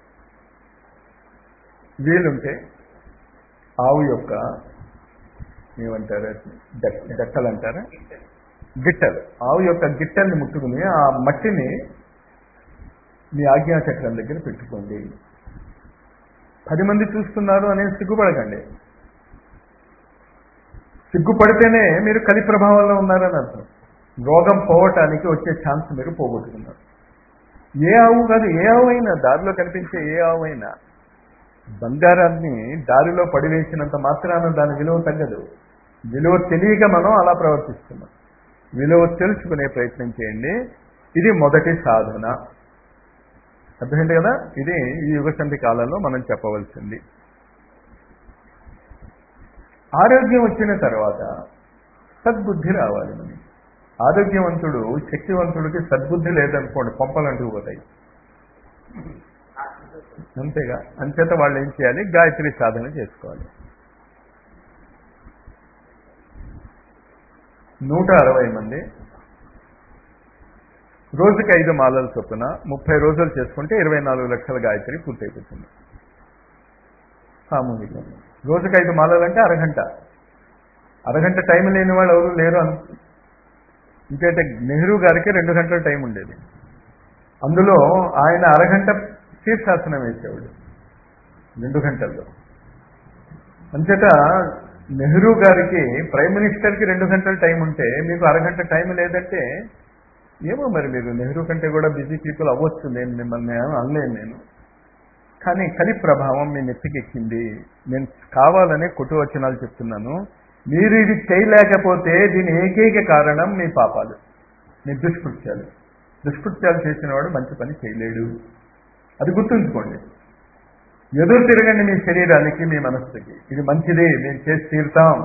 వీలుంటే ఆవు యొక్క ఏమంటారు డెక్కలు అంటారా గిట్టలు ఆవు యొక్క గిట్టల్ని ముట్టుకుని ఆ మట్టిని మీ ఆజ్ఞాచక్రం దగ్గర పెట్టుకోండి పది మంది చూస్తున్నారు అనేది సిగ్గుపడకండి సిగ్గుపడితేనే మీరు కలి ప్రభావంలో ఉన్నారని అర్థం రోగం పోవటానికి వచ్చే ఛాన్స్ మీరు పోగొట్టుకున్నారు ఏ ఆవు కాదు ఏ ఆవు అయినా దారిలో కనిపించే ఏ ఆవు అయినా బంగారాన్ని దారిలో పడివేసినంత మాత్రాన దాని విలువ తగ్గదు విలువ తెలియక మనం అలా ప్రవర్తిస్తున్నాం విలువ తెలుసుకునే ప్రయత్నం చేయండి ఇది మొదటి సాధన అర్థమైంది కదా ఇది ఈ యుగసంధి కాలంలో మనం చెప్పవలసింది ఆరోగ్యం వచ్చిన తర్వాత సద్బుద్ధి రావాలి మనకి ఆరోగ్యవంతుడు శక్తివంతుడికి సద్బుద్ధి లేదనుకోండి పంపలు అంటుకుపోతాయి అంతేగా అంచేత వాళ్ళు ఏం చేయాలి గాయత్రి సాధన చేసుకోవాలి నూట అరవై మంది రోజుకి ఐదు మాలల చొప్పున ముప్పై రోజులు చేసుకుంటే ఇరవై నాలుగు లక్షల గాయత్రి పూర్తయిపోతుంది సామూహికంగా రోజుకి ఐదు మాలలు అంటే అరగంట అరగంట టైం లేని వాళ్ళు ఎవరు లేరు అను ఇంకైతే నెహ్రూ గారికి రెండు గంటల టైం ఉండేది అందులో ఆయన అరగంట శీర్షాసనం వేసేవాడు రెండు గంటల్లో అంచేత నెహ్రూ గారికి ప్రైమ్ మినిస్టర్కి రెండు గంటల టైం ఉంటే మీకు అరగంట టైం లేదంటే ఏమో మరి మీరు నెహ్రూ కంటే కూడా బిజీ పీపుల్ అవ్వచ్చు నేను మిమ్మల్ని అనలేను నేను కానీ కలి ప్రభావం మీ నెత్తికెక్కింది నేను కావాలనే కుటుంబవచనాలు చెప్తున్నాను మీరు ఇది చేయలేకపోతే దీని ఏకైక కారణం మీ పాపాలు మీ దుష్కృత్యాలు దుష్కృత్యాలు చేసిన వాడు మంచి పని చేయలేడు అది గుర్తుంచుకోండి ఎదురు తిరగండి మీ శరీరానికి మీ మనస్సుకి ఇది మంచిది మేము చేసి తీరుతాం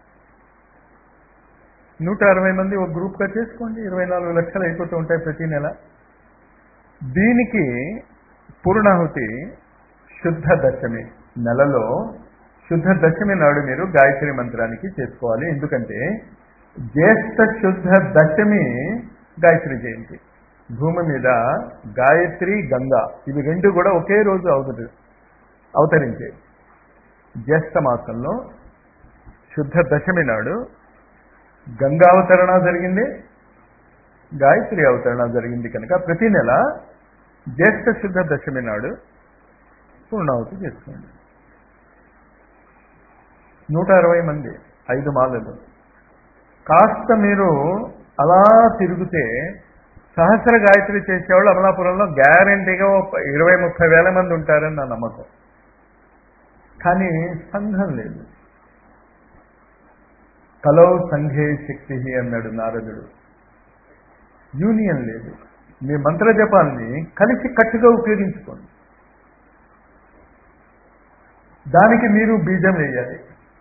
నూట అరవై మంది ఒక గ్రూప్గా చేసుకోండి ఇరవై నాలుగు లక్షలు అయిపోతూ ఉంటాయి ప్రతి నెల దీనికి పూర్ణాహుతి శుద్ధ దశమి నెలలో శుద్ధ దశమి నాడు మీరు గాయత్రి మంత్రానికి చేసుకోవాలి ఎందుకంటే జ్యేష్ఠ శుద్ధ దశమి గాయత్రి జయంతి భూమి మీద గాయత్రి గంగా ఇవి రెండు కూడా ఒకే రోజు అవతరి అవతరించే జ్యేష్ఠ మాసంలో శుద్ధ దశమి నాడు గంగా అవతరణ జరిగింది గాయత్రి అవతరణ జరిగింది కనుక ప్రతి నెల జ్యేష్ఠ శుద్ధ దశమి నాడు పూర్ణావతి చేసుకోండి నూట అరవై మంది ఐదు మాలలు కాస్త మీరు అలా తిరిగితే సహస్ర గాయత్రి చేసేవాళ్ళు అమలాపురంలో గ్యారంటీగా ఓ ఇరవై ముప్పై వేల మంది ఉంటారని నా నమ్మకం కానీ సంఘం లేదు కలౌ సంఘే శక్తి అన్నాడు నారదుడు యూనియన్ లేదు మీ మంత్ర జపాన్ని కలిసి కట్టుగా ఉపయోగించుకోండి దానికి మీరు బీజం వేయాలి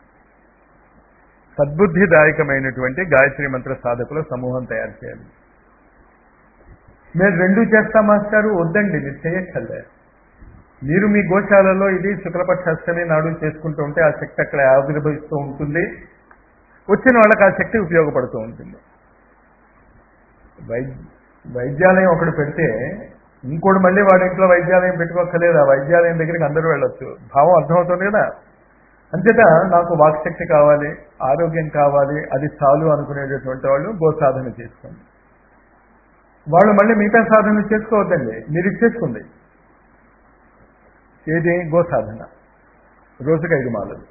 సద్బుద్ధిదాయకమైనటువంటి గాయత్రి మంత్ర సాధకుల సమూహం తయారు చేయాలి మేము రెండు చేస్తాం మాస్టారు వద్దండి మీరు చేయక్కర్లే మీరు మీ గోశాలలో ఇది శుక్లపక్ష అష్టమి నాడు చేసుకుంటూ ఉంటే ఆ శక్తి అక్కడ ఆవిర్భవిస్తూ ఉంటుంది వచ్చిన వాళ్ళకి ఆ శక్తి ఉపయోగపడుతూ ఉంటుంది వైద్య వైద్యాలయం ఒకటి పెడితే ఇంకోటి మళ్ళీ వాడి ఇంట్లో వైద్యాలయం పెట్టుకోక్కర్లేదు ఆ వైద్యాలయం దగ్గరికి అందరూ వెళ్ళొచ్చు భావం అర్థమవుతుంది కదా అంతేత నాకు వాక్శక్తి కావాలి ఆరోగ్యం కావాలి అది చాలు అనుకునేటటువంటి వాళ్ళు గో సాధన చేసుకోండి వాళ్ళు మళ్ళీ మిగతా సాధన చేసుకోవద్దండి మీరు ఇచ్చేసుకోండి ఏది గో సాధన రోజుకి ఐదు మాలలు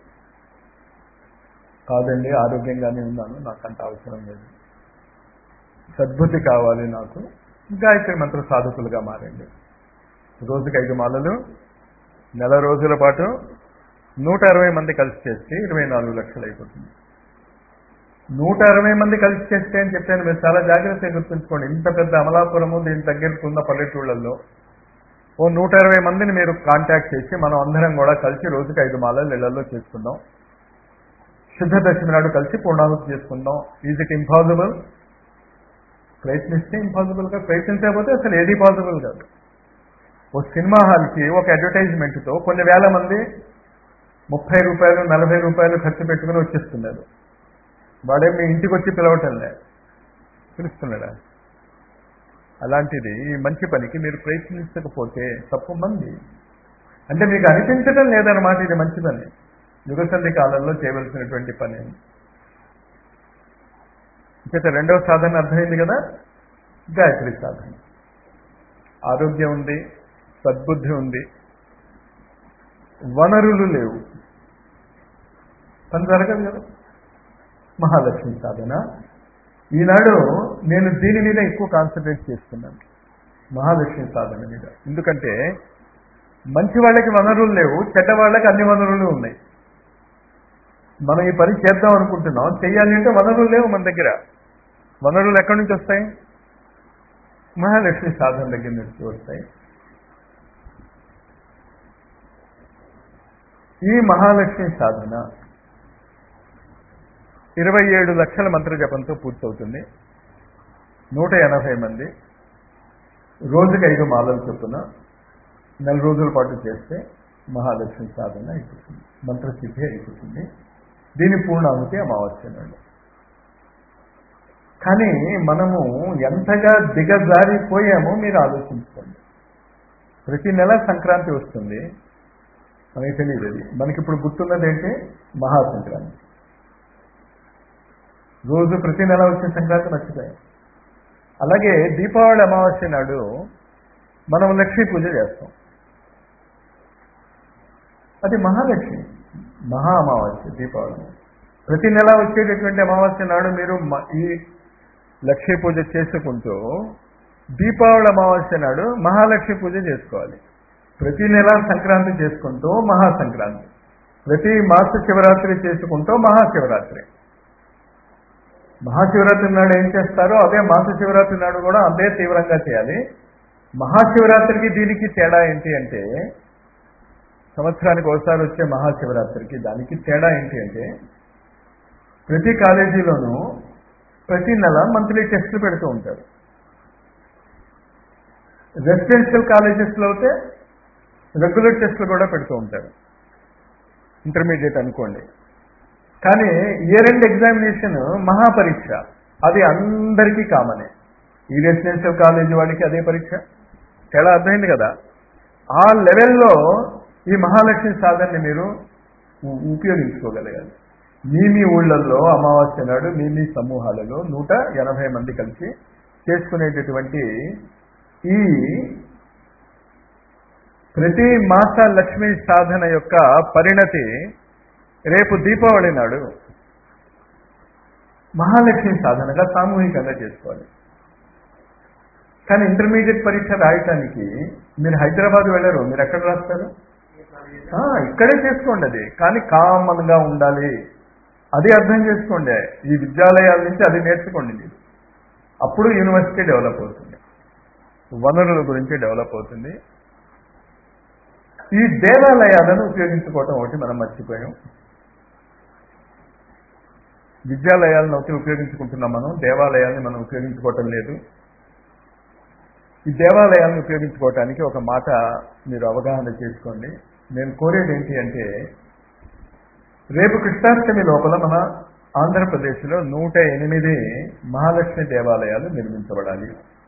కాదండి ఆరోగ్యంగానే ఉన్నాను నాకు అంత అవసరం లేదు సద్బుద్ధి కావాలి నాకు గాయత్రి మంత్ర సాధకులుగా మారండి రోజుకి ఐదు మాలలు నెల రోజుల పాటు నూట అరవై మంది కలిసి చేస్తే ఇరవై నాలుగు లక్షలు అయిపోతుంది నూట అరవై మంది కలిసి చేస్తే అని చెప్పాను మీరు చాలా జాగ్రత్తగా గుర్తుంచుకోండి ఇంత పెద్ద అమలాపురము దీని దగ్గరకు ఉన్న పల్లెటూళ్ళల్లో ఓ నూట ఇరవై మందిని మీరు కాంటాక్ట్ చేసి మనం అందరం కూడా కలిసి రోజుకి ఐదు మాలలు ఇళ్లలో చేసుకుందాం శుద్ధ దశమి నాడు కలిసి పూర్ణాహుతి చేసుకుందాం ఈజ్ ఇట్ ఇంపాసిబుల్ ప్రయత్నిస్తే ఇంపాసిబుల్గా ప్రయత్నించకపోతే అసలు ఏది పాసిబుల్ కాదు ఓ సినిమా హాల్కి ఒక అడ్వర్టైజ్మెంట్తో కొన్ని వేల మంది ముప్పై రూపాయలు నలభై రూపాయలు ఖర్చు పెట్టుకుని వచ్చేస్తున్నారు వాడే మీ ఇంటికి వచ్చి పిలవటంలే పిలుస్తున్నాడా అలాంటిది ఈ మంచి పనికి మీరు ప్రయత్నించకపోతే తప్పు మంది అంటే మీకు అనిపించడం లేదన్నమాట ఇది మంచి పని యుగసంధి కాలంలో చేయవలసినటువంటి పని ఇంకైతే రెండవ సాధన అర్థమైంది కదా గాయత్రి సాధన ఆరోగ్యం ఉంది సద్బుద్ధి ఉంది వనరులు లేవు పని జరగదు కదా మహాలక్ష్మి సాధన ఈనాడు నేను దీని మీద ఎక్కువ కాన్సన్ట్రేట్ చేస్తున్నాను మహాలక్ష్మి సాధన మీద ఎందుకంటే మంచి వాళ్ళకి వనరులు లేవు చెడ్డ వాళ్ళకి అన్ని వనరులు ఉన్నాయి మనం ఈ పని చేద్దాం అనుకుంటున్నాం చెయ్యాలి అంటే వనరులు లేవు మన దగ్గర వనరులు ఎక్కడి నుంచి వస్తాయి మహాలక్ష్మి సాధన దగ్గర నుంచి వస్తాయి ఈ మహాలక్ష్మి సాధన ఇరవై ఏడు లక్షల మంత్ర జపంతో పూర్తవుతుంది నూట ఎనభై మంది రోజుకి ఐదు మాలలు చొప్పున నెల రోజుల పాటు చేస్తే మహాలక్ష్మి సాధన అయిపోతుంది మంత్రసిద్ధి అయిపోతుంది దీని పూర్ణాహుతి అమావాస్య నాడు కానీ మనము ఎంతగా దిగజారిపోయామో మీరు ఆలోచించుకోండి ప్రతి నెల సంక్రాంతి వస్తుంది మనకి తెలియదు అది మనకి ఇప్పుడు గుర్తున్నది ఏంటి మహాసంక్రాంతి రోజు ప్రతి నెల వచ్చే సంక్రాంతి మర్చిపోయాం అలాగే దీపావళి అమావాస్య నాడు మనం లక్ష్మీ పూజ చేస్తాం అది మహాలక్ష్మి మహా అమావాస్య దీపావళి ప్రతి నెల వచ్చేటటువంటి అమావాస్య నాడు మీరు మ- ఈ లక్ష్మీ పూజ చేసుకుంటూ దీపావళి అమావాస్య నాడు మహాలక్ష్మి పూజ చేసుకోవాలి ప్రతి నెల సంక్రాంతి చేసుకుంటూ మహాసంక్రాంతి ప్రతి మాస శివరాత్రి చేసుకుంటూ మహాశివరాత్రి మహాశివరాత్రి నాడు ఏం చేస్తారో అదే మాస శివరాత్రి నాడు కూడా అదే తీవ్రంగా చేయాలి మహాశివరాత్రికి దీనికి తేడా ఏంటి అంటే సంవత్సరానికి ఒకసారి వచ్చే మహాశివరాత్రికి దానికి తేడా ఏంటి అంటే ప్రతి కాలేజీలోనూ ప్రతి నెల మంత్లీ టెస్టులు పెడుతూ ఉంటారు రెసిడెన్షియల్ కాలేజెస్లో అయితే రెగ్యులర్ టెస్టులు కూడా పెడుతూ ఉంటారు ఇంటర్మీడియట్ అనుకోండి కానీ ఇయర్ ఎండ్ ఎగ్జామినేషన్ మహాపరీక్ష అది అందరికీ కామనే ఈ రెసిడెన్షియల్ కాలేజీ వాళ్ళకి అదే పరీక్ష తేడా అర్థమైంది కదా ఆ లెవెల్లో ఈ మహాలక్ష్మి సాధనని మీరు ఉ- ఉపయోగించుకోగలగాలి మీ మీ ఊళ్ళల్లో అమావాస్య నాడు మీ మీ సమూహాలలో నూట ఎనభై మంది కలిసి చేసుకునేటటువంటి ఈ ప్రతి మాస లక్ష్మీ సాధన యొక్క పరిణతి రేపు దీపావళి నాడు మహాలక్ష్మి సాధనగా సామూహికంగా చేసుకోవాలి కానీ ఇంటర్మీడియట్ పరీక్ష రాయటానికి మీరు హైదరాబాద్ వెళ్ళరు మీరు ఎక్కడ రాస్తారు ఆ, ఇక్కడే చేసుకోండి అది కానీ కామన్గా ఉండాలి అది అర్థం చేసుకోండి ఈ విద్యాలయాల నుంచి అది నేర్చుకోండి మీరు అప్పుడు యూనివర్సిటీ డెవలప్ అవుతుంది వనరుల గురించి డెవలప్ అవుతుంది ఈ దేవాలయాలను ఉపయోగించుకోవటం ఒకటి మనం మర్చిపోయాం విద్యాలయాలను ఒకటి ఉపయోగించుకుంటున్నాం మనం దేవాలయాల్ని మనం ఉపయోగించుకోవటం లేదు ఈ దేవాలయాలను ఉపయోగించుకోవటానికి ఒక మాట మీరు అవగాహన చేసుకోండి నేను కోరేది ఏంటి అంటే రేపు కృష్ణాష్టమి లోపల మన ఆంధ్రప్రదేశ్లో నూట ఎనిమిది మహాలక్ష్మి దేవాలయాలు నిర్మించబడాలి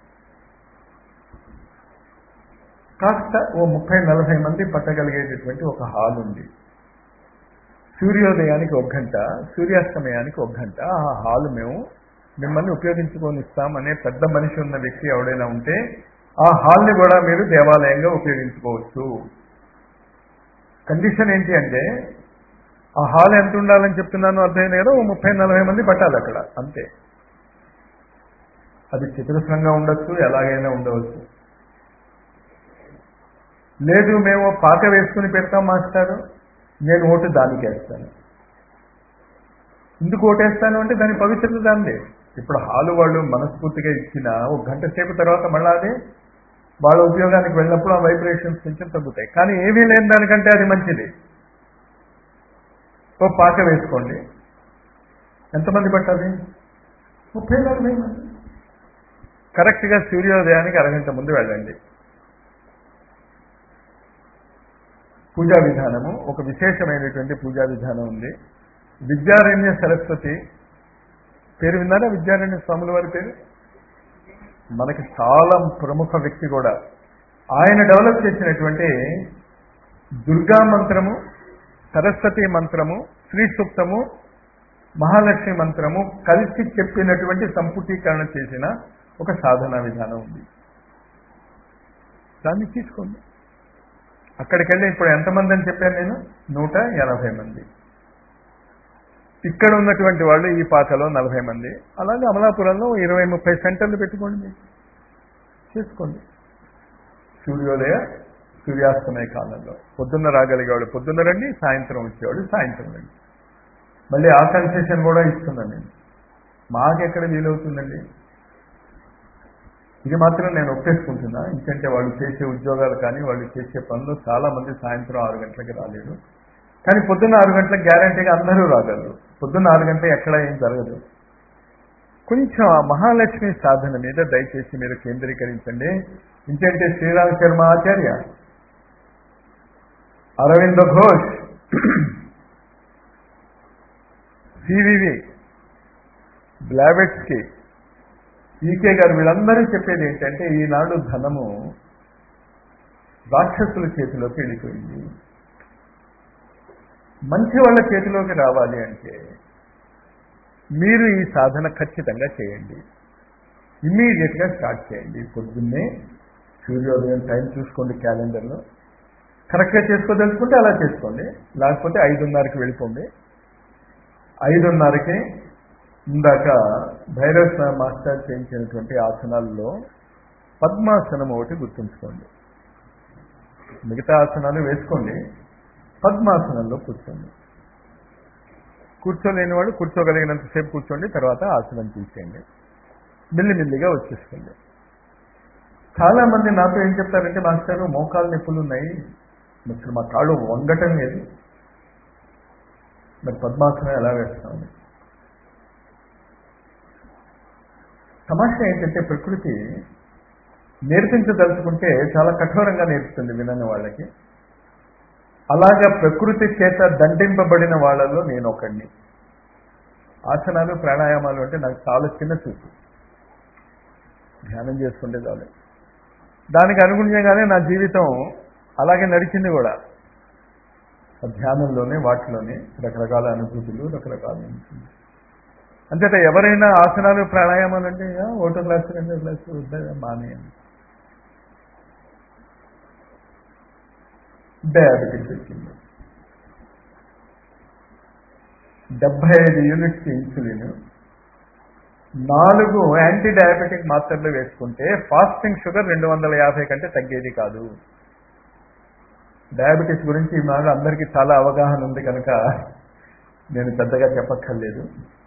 కాస్త ఓ ముప్పై నలభై మంది పట్టగలిగేటటువంటి ఒక హాల్ ఉంది సూర్యోదయానికి ఒక గంట సూర్యాస్తమయానికి ఒక గంట ఆ హాల్ మేము మిమ్మల్ని ఉపయోగించుకొని ఇస్తాం అనే పెద్ద మనిషి ఉన్న వ్యక్తి ఎవడైనా ఉంటే ఆ హాల్ని కూడా మీరు దేవాలయంగా ఉపయోగించుకోవచ్చు కండిషన్ ఏంటి అంటే ఆ హాల్ ఎంత ఉండాలని చెప్తున్నాను అర్థమైంది కదా ఓ ముప్పై నలభై మంది పట్టాలి అక్కడ అంతే అది చతురస్రంగా ఉండొచ్చు ఎలాగైనా ఉండవచ్చు లేదు మేము పాక వేసుకుని పెడతాం మాస్టారు నేను ఓటు దానికి వేస్తాను ఎందుకు ఓటేస్తాను అంటే దాని పవిత్రత దానిదే ఇప్పుడు హాలు వాళ్ళు మనస్ఫూర్తిగా ఇచ్చిన ఒక గంట సేపు తర్వాత మళ్ళీ అదే వాళ్ళ ఉపయోగానికి వెళ్ళినప్పుడు ఆ వైబ్రేషన్స్ కొంచెం తగ్గుతాయి కానీ ఏమీ లేని దానికంటే అది మంచిది ఓ పాక వేసుకోండి ఎంతమంది పట్టాలి ముప్పై నలభై మంది కరెక్ట్గా సూర్యోదయానికి అరగంట ముందు వెళ్ళండి పూజా విధానము ఒక విశేషమైనటువంటి పూజా విధానం ఉంది విద్యారణ్య సరస్వతి పేరు విన్నారా విద్యారణ్య స్వాముల వారి పేరు మనకి చాలా ప్రముఖ వ్యక్తి కూడా ఆయన డెవలప్ చేసినటువంటి దుర్గా మంత్రము సరస్వతి మంత్రము శ్రీ సూక్తము మహాలక్ష్మి మంత్రము కలిసి చెప్పినటువంటి సంపుటీకరణ చేసిన ఒక సాధనా విధానం ఉంది దాన్ని తీసుకోండి అక్కడికి వెళ్ళి ఇప్పుడు ఎంతమంది అని చెప్పాను నేను నూట ఎనభై మంది ఇక్కడ ఉన్నటువంటి వాళ్ళు ఈ పాకలో నలభై మంది అలాగే అమలాపురంలో ఇరవై ముప్పై సెంటర్లు పెట్టుకోండి మీరు చేసుకోండి సూర్యోదయ సూర్యాస్తమయ కాలంలో పొద్దున్న రాగలిగేవాడు పొద్దున్న రండి సాయంత్రం వచ్చేవాడు సాయంత్రం రండి మళ్ళీ ఆ కన్సెషన్ కూడా ఇస్తున్నాను నేను మాకెక్కడ వీలవుతుందండి ఇది మాత్రం నేను ఒప్పేసుకుంటున్నా ఎందుకంటే వాళ్ళు చేసే ఉద్యోగాలు కానీ వాళ్ళు చేసే పనులు చాలా మంది సాయంత్రం ఆరు గంటలకి రాలేరు కానీ పొద్దున్న ఆరు గంటలకు గ్యారంటీగా అందరూ రాగలరు పొద్దున్న ఆరు గంటల ఎక్కడ ఏం జరగదు కొంచెం ఆ మహాలక్ష్మి సాధన మీద దయచేసి మీరు కేంద్రీకరించండి ఇంకంటే Shriram Sharma Acharya Aravinda Ghosh CVV Blavatsky EK garu వీళ్ళందరూ చెప్పేది ఏంటంటే ఈనాడు ధనము రాక్షసుల చేతిలోకి వెళ్ళిపోయింది మంచి వాళ్ళ చేతిలోకి రావాలి అంటే మీరు ఈ సాధన ఖచ్చితంగా చేయండి ఇమ్మీడియట్గా స్టార్ట్ చేయండి పొద్దున్నే సూర్యోదయం టైం చూసుకోండి క్యాలెండర్లో కరెక్ట్గా చేసుకోదలుచుకుంటే అలా చేసుకోండి లేకపోతే ఐదున్నరకి వెళ్ళిపోండి ఐదున్నరకి ఇందాక భైరవ స్వామి మాస్టర్ చేయించినటువంటి ఆసనాల్లో పద్మాసనం ఒకటి గుర్తుంచుకోండి మిగతా ఆసనాలు వేసుకోండి పద్మాసనంలో కూర్చోండి కూర్చోలేని వాడు కూర్చోగలిగినంతసేపు కూర్చోండి తర్వాత ఆసనం తీసేయండి మెల్లిమెల్లిగా వచ్చేసుకోండి చాలా మంది నాతో ఏం చెప్తారంటే మాస్టర్ మోకాలు నొప్పులు ఉన్నాయి అసలు మా కాళ్ళు వంగటం లేదు మరి పద్మాసనం ఎలా వేస్తామని సమస్య ఏంటంటే ప్రకృతి నేర్పించదలుచుకుంటే చాలా కఠోరంగా నేర్పుతుంది వినని వాళ్ళకి అలాగా ప్రకృతి చేత దండింపబడిన వాళ్ళలో నేను ఒకడిని ఆసనాలు ప్రాణాయామాలు అంటే నాకు చాలా చిన్న చూపు ధ్యానం చేసుకుంటే చాలు దానికి అనుగుణంగానే నా జీవితం అలాగే నడిచింది కూడా ఆ ధ్యానంలోనే వాటిలోనే రకరకాల అనుభూతులు రకరకాల అనుభూతులు అంతేత ఎవరైనా ఆసనాలు ప్రాణాయామాలు అంటే "ఆ, ఒకటో క్లాసు రెండో క్లాసు వద్దా మానేయండి డయాబెటిస్ వచ్చింది డెబ్బై ఐదు యూనిట్స్ ఇన్సులిన్ నాలుగు యాంటీ డయాబెటిక్ మాత్రలు వేసుకుంటే ఫాస్టింగ్ షుగర్ రెండు వందల యాభై కంటే తగ్గేది కాదు డయాబెటీస్ గురించి ఈ మాట అందరికీ చాలా అవగాహన ఉంది కనుక నేను పెద్దగా చెప్పక్కర్లేదు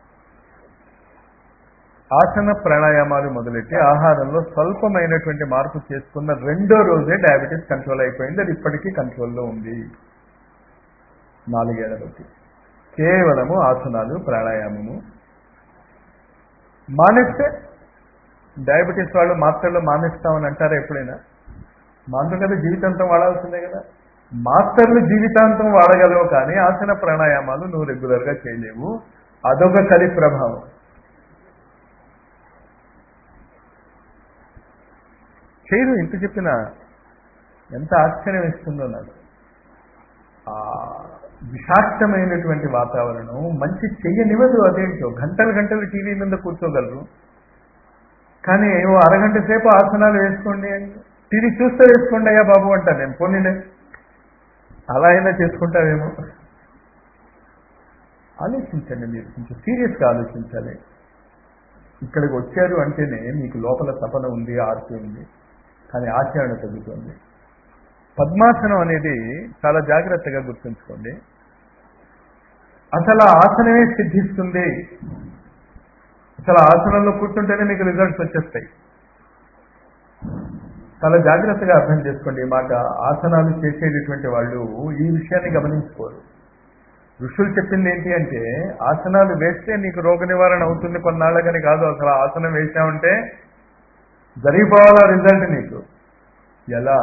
ఆసన ప్రాణాయామాలు మొదలెట్టి ఆహారంలో స్వల్పమైనటువంటి మార్పు చేసుకున్న రెండో రోజే డయాబెటీస్ కంట్రోల్ అయిపోయింది అది ఇప్పటికీ కంట్రోల్లో ఉంది నాలుగేళ్ల బట్టి కేవలము ఆసనాలు ప్రాణాయామము మానేస్తే డయాబెటీస్ వాళ్ళు మాత్రలు మానేస్తామని అంటారా ఎప్పుడైనా మాత్రం కదా జీవితాంతం వాడాల్సిందే కదా మాస్టర్లు జీవితాంతం వాడగలవు కానీ ఆసన ప్రాణాయామాలు నువ్వు రెగ్యులర్గా చేయలేవు అదొక కలి ప్రభావం చేయరు ఇంత చెప్పినా ఎంత ఆశ్చర్యం ఇస్తుందో నాకు ఆ విషాక్తమైనటువంటి వాతావరణం మంచి చెయ్యనివ్వదు అదేంటో గంటలు గంటలు టీవీ మీద కూర్చోగలరు కానీ ఓ అరగంట సేపు ఆసనాలు వేసుకోండి టీవీ చూస్తే వేసుకోండి అయ్యా బాబు అంటాను నేను పోనీలే అలా అయినా చేసుకుంటావేమో ఆలోచించండి మీరు కొంచెం సీరియస్గా ఆలోచించాలి ఇక్కడికి వచ్చారు అంటేనే మీకు లోపల తపన ఉంది ఆర్తి ఉంది కానీ ఆచరణ తగ్గుతుంది పద్మాసనం అనేది చాలా జాగ్రత్తగా గుర్తుంచుకోండి అసలు ఆ ఆసనమే సిద్ధిస్తుంది అసలు ఆసనంలో కూర్చుంటేనే మీకు రిజల్ట్స్ వచ్చేస్తాయి చాలా జాగ్రత్తగా అర్థం చేసుకోండి ఈ మాట ఆసనాలు చేసేటటువంటి వాళ్ళు ఈ విషయాన్ని గమనించుకోరు ఋషులు చెప్పింది ఏంటి అంటే ఆసనాలు వేస్తే నీకు రోగ నివారణ అవుతుంది కొన్నాళ్ళకని కాదు అసలు ఆసనం వేసామంటే జరిగిపోవాలా రిజల్ట్ నీకు ఎలా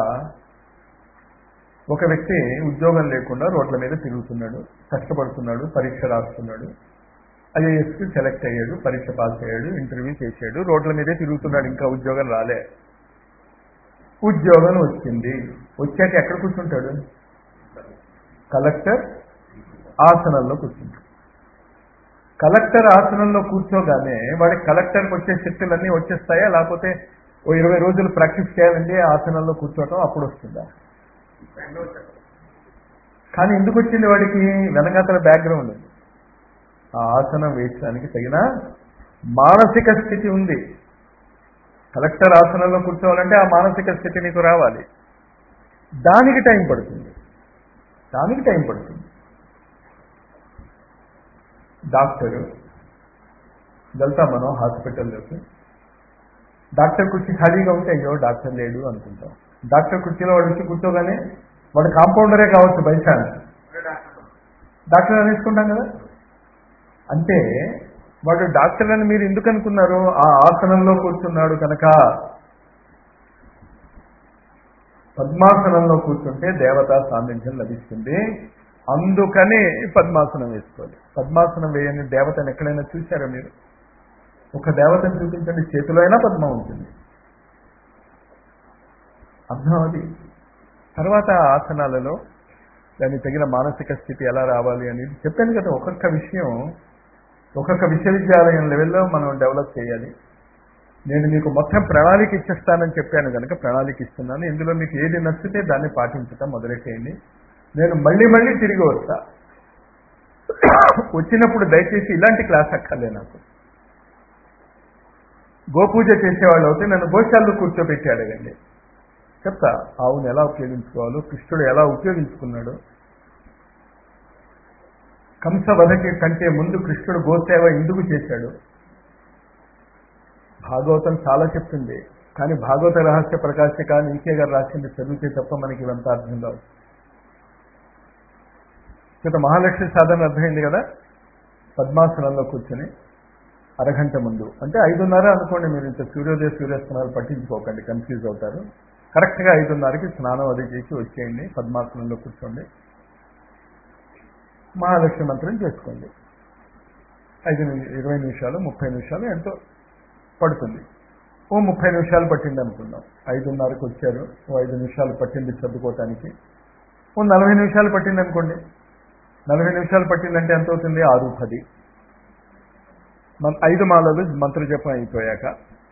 ఒక వ్యక్తి ఉద్యోగం లేకుండా రోడ్ల మీద తిరుగుతున్నాడు కష్టపడుతున్నాడు పరీక్ష రాస్తున్నాడు ఐఏఎస్కి సెలెక్ట్ అయ్యాడు పరీక్ష పాస్ అయ్యాడు ఇంటర్వ్యూ చేశాడు రోడ్ల మీదే తిరుగుతున్నాడు ఇంకా ఉద్యోగం రాలే ఉద్యోగం వచ్చింది వచ్చాక ఎక్కడ కూర్చుంటాడు కలెక్టర్ ఆసనంలో కూర్చుంటాడు కలెక్టర్ ఆసనంలో కూర్చోగానే వాడికి కలెక్టర్కి వచ్చే శక్తులన్నీ వచ్చేస్తాయా లేకపోతే ఓ ఇరవై రోజులు ప్రాక్టీస్ చేయాలండి ఆసనంలో కూర్చోవటం అప్పుడు వస్తుందా కానీ ఎందుకు వచ్చింది వాడికి వెనకాతల బ్యాక్గ్రౌండ్ ఉంది ఆ ఆసనం వేయడానికి తగిన మానసిక స్థితి ఉంది కలెక్టర్ ఆసనంలో కూర్చోవాలంటే ఆ మానసిక స్థితి నీకు రావాలి దానికి టైం పడుతుంది దానికి టైం పడుతుంది డాక్టరు వెళ్తాం మనం హాస్పిటల్లోకి డాక్టర్ కుర్చీ ఖాళీగా ఉంటే అయ్యో డాక్టర్ లేడు అనుకుంటాం డాక్టర్ కుర్చీలో వాడు వచ్చి కూర్చోగానే వాడు కాంపౌండరే కావచ్చు బయట డాక్టర్ అనేసుకుంటాం కదా అంటే వాడు డాక్టర్ అని మీరు ఎందుకు అనుకున్నారు ఆ ఆసనంలో కూర్చున్నాడు కనుక పద్మాసనంలో కూర్చుంటే దేవతా సాన్నిధ్యం లభిస్తుంది అందుకని పద్మాసనం వేసుకోవాలి పద్మాసనం వేయని దేవతను ఎక్కడైనా చూశారా మీరు ఒక దేవతను చూపించండి చేతిలో అయినా పద్మం ఉంటుంది అర్థం అది తర్వాత ఆసనాలలో దానికి తగిన మానసిక స్థితి ఎలా రావాలి అనేది చెప్పాను కదా ఒక్కొక్క విషయం ఒక్కొక్క విశ్వవిద్యాలయం లెవెల్లో మనం డెవలప్ చేయాలి నేను మీకు మొత్తం ప్రణాళిక ఇచ్చేస్తానని చెప్పాను కనుక ప్రణాళిక ఇస్తున్నాను ఇందులో మీకు ఏది నచ్చితే దాన్ని పాటించటం మొదలెట్టేయండి నేను మళ్ళీ మళ్ళీ తిరిగి వస్తా వచ్చినప్పుడు దయచేసి ఇలాంటి క్లాస్ అక్కర్లే నాకు గోపూజ చేసేవాళ్ళు అయితే నన్ను గోశాల్లో కూర్చోబెట్టి అడగండి చెప్తా ఆవును ఎలా ఉపయోగించుకోవాలో కృష్ణుడు ఎలా ఉపయోగించుకున్నాడు కంసవధకి కంటే ముందు కృష్ణుడు గోసేవ ఎందుకు చేశాడు భాగవతం చాలా చెప్తుంది కానీ భాగవత రహస్య ప్రకాశిక నీకే గారు రాసింది చదివితే తప్ప మనకి ఇవంతా అర్థం కావు చేత మహాలక్ష్మి సాధన అర్థమైంది కదా పద్మాసనంలో కూర్చొని అరగంట ముందు అంటే ఐదున్నర అనుకోండి మీరు ఇంత సూర్యోదయ సూర్యాస్తనాలు పట్టించుకోకండి కన్ఫ్యూజ్ అవుతారు కరెక్ట్గా ఐదున్నరకి స్నానం అది చేసి వచ్చేయండి పద్మాసనంలో కూర్చోండి మహాలక్ష్మి మంత్రం చేసుకోండి ఐదు ఇరవై నిమిషాలు ముప్పై నిమిషాలు ఎంతో పడుతుంది ఓ ముప్పై నిమిషాలు పట్టింది అనుకుందాం ఐదున్నరకు వచ్చారు ఓ ఐదు నిమిషాలు పట్టింది చదువుకోవటానికి ఓ నలభై నిమిషాలు పట్టింది అనుకోండి నలభై నిమిషాలు పట్టిందంటే ఎంత అవుతుంది ఆరు పది మన ఐదు మాలలు మంత్రజపం అయిపోయాక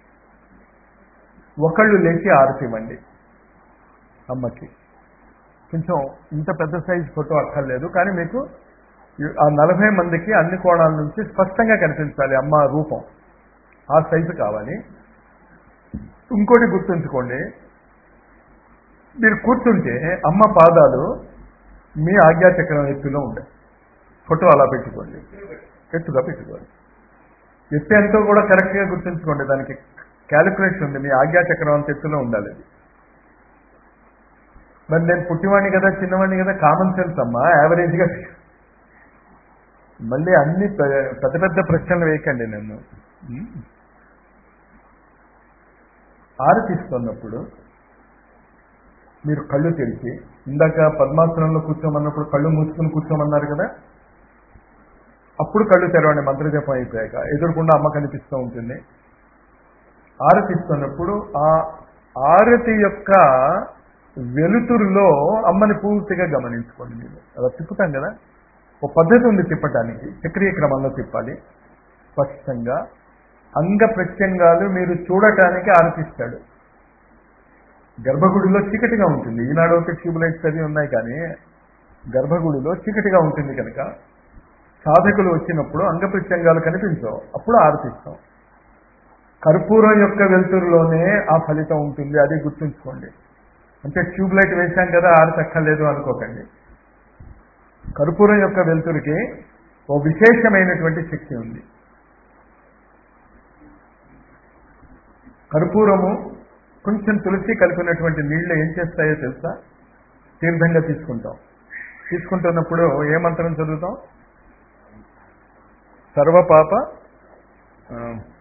ఒకళ్ళు లేచి ఆరతి ఇవ్వండి అమ్మకి కొంచెం ఇంత పెద్ద సైజ్ ఫోటో అక్కర్లేదు కానీ మీకు ఆ నలభై మందికి అన్ని కోణాల నుంచి స్పష్టంగా కనిపించాలి అమ్మ రూపం ఆ సైజు కావాలి ఇంకోటి గుర్తుంచుకోండి మీరు కూర్చుంటే అమ్మ పాదాలు మీ ఆజ్ఞాచక్రం ఎత్తులో ఉంటాయి ఫోటో అలా పెట్టుకోండి ఎత్తుగా పెట్టుకోండి ఎత్తు ఎంతో కూడా కరెక్ట్గా గుర్తుంచుకోండి దానికి క్యాలిక్యులేషన్ ఉంది మీ ఆజ్ఞాచక్రం అంత ఎత్తులో ఉండాలి అది మరి నేను పుట్టివాడిని కదా చిన్నవాడిని కదా కామన్ సెన్స్ అమ్మా యావరేజ్గా మళ్ళీ అన్ని పె- పెద్ద పెద్ద ప్రశ్నలు వేయకండి నన్ను ఉం? ఆరతిస్తున్నప్పుడు మీరు కళ్ళు తెరిచి ఇందాక పద్మాసనంలో కూర్చోమన్నప్పుడు కళ్ళు మూసుకుని కూర్చోమన్నారు కదా అప్పుడు కళ్ళు తెరవండి మంత్రజపం అయిపోయాక ఎదురుకుండా అమ్మ కనిపిస్తూ ఉంటుంది ఆరతిస్తున్నప్పుడు ఆ ఆరతి యొక్క వెలుతురులో అమ్మని పూర్తిగా గమనించుకోండి మీరు అలా తిప్పుతాం కదా ఒక పద్ధతి ఉంది తిప్పటానికి చక్రీయ క్రమంలో తిప్పాలి స్పష్టంగా అంగ ప్రత్యంగాలు మీరు చూడటానికి ఆరతిస్తాడు గర్భగుడిలో చీకటిగా ఉంటుంది ఈనాడు ఒక ట్యూబ్ లైట్స్ అవి ఉన్నాయి కానీ గర్భగుడిలో చీకటిగా ఉంటుంది కనుక సాధకులు వచ్చినప్పుడు అంగ ప్రత్యంగాలు కనిపించవు అప్పుడు ఆరతిస్తాం కర్పూరం యొక్క వెలుతురులోనే ఆ ఫలితం ఉంటుంది అది గుర్తుంచుకోండి అంటే ట్యూబ్ లైట్ వేశాం కదా ఆరతక్కర్లేదు అనుకోకండి కర్పూరం యొక్క వెలుతురికి ఓ విశేషమైనటువంటి శక్తి ఉంది కర్పూరము కొంచెం తులసి కలిపినటువంటి నీళ్లు ఏం చేస్తాయో తెలుసా తీర్థంగా తీసుకుంటాం తీసుకుంటున్నప్పుడు ఏ మంత్రం చదువుతాం సర్వపాప ఆ,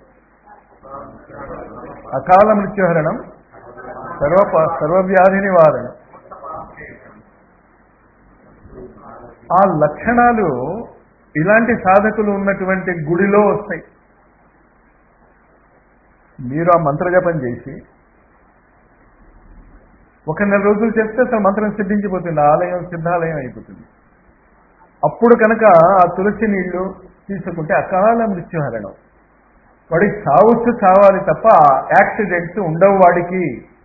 అకాల మృత్యుహరణం సర్వప సర్వవ్యాధి నివారణం ఆ లక్షణాలు ఇలాంటి సాధకులు ఉన్నటువంటి గుడిలో వస్తాయి మీరు ఆ మంత్రజపం చేసి ఒక నెల రోజులు చేస్తే అసలు మంత్రం సిద్ధించిపోతుంది ఆలయం సిద్ధాలయం అయిపోతుంది అప్పుడు కనుక ఆ తులసి నీళ్లు తీసుకుంటే అకాల మృత్యుహరణం వాడికి చావచ్చు చావాలి తప్ప యాక్సిడెంట్స్ ఉండవు వాడికి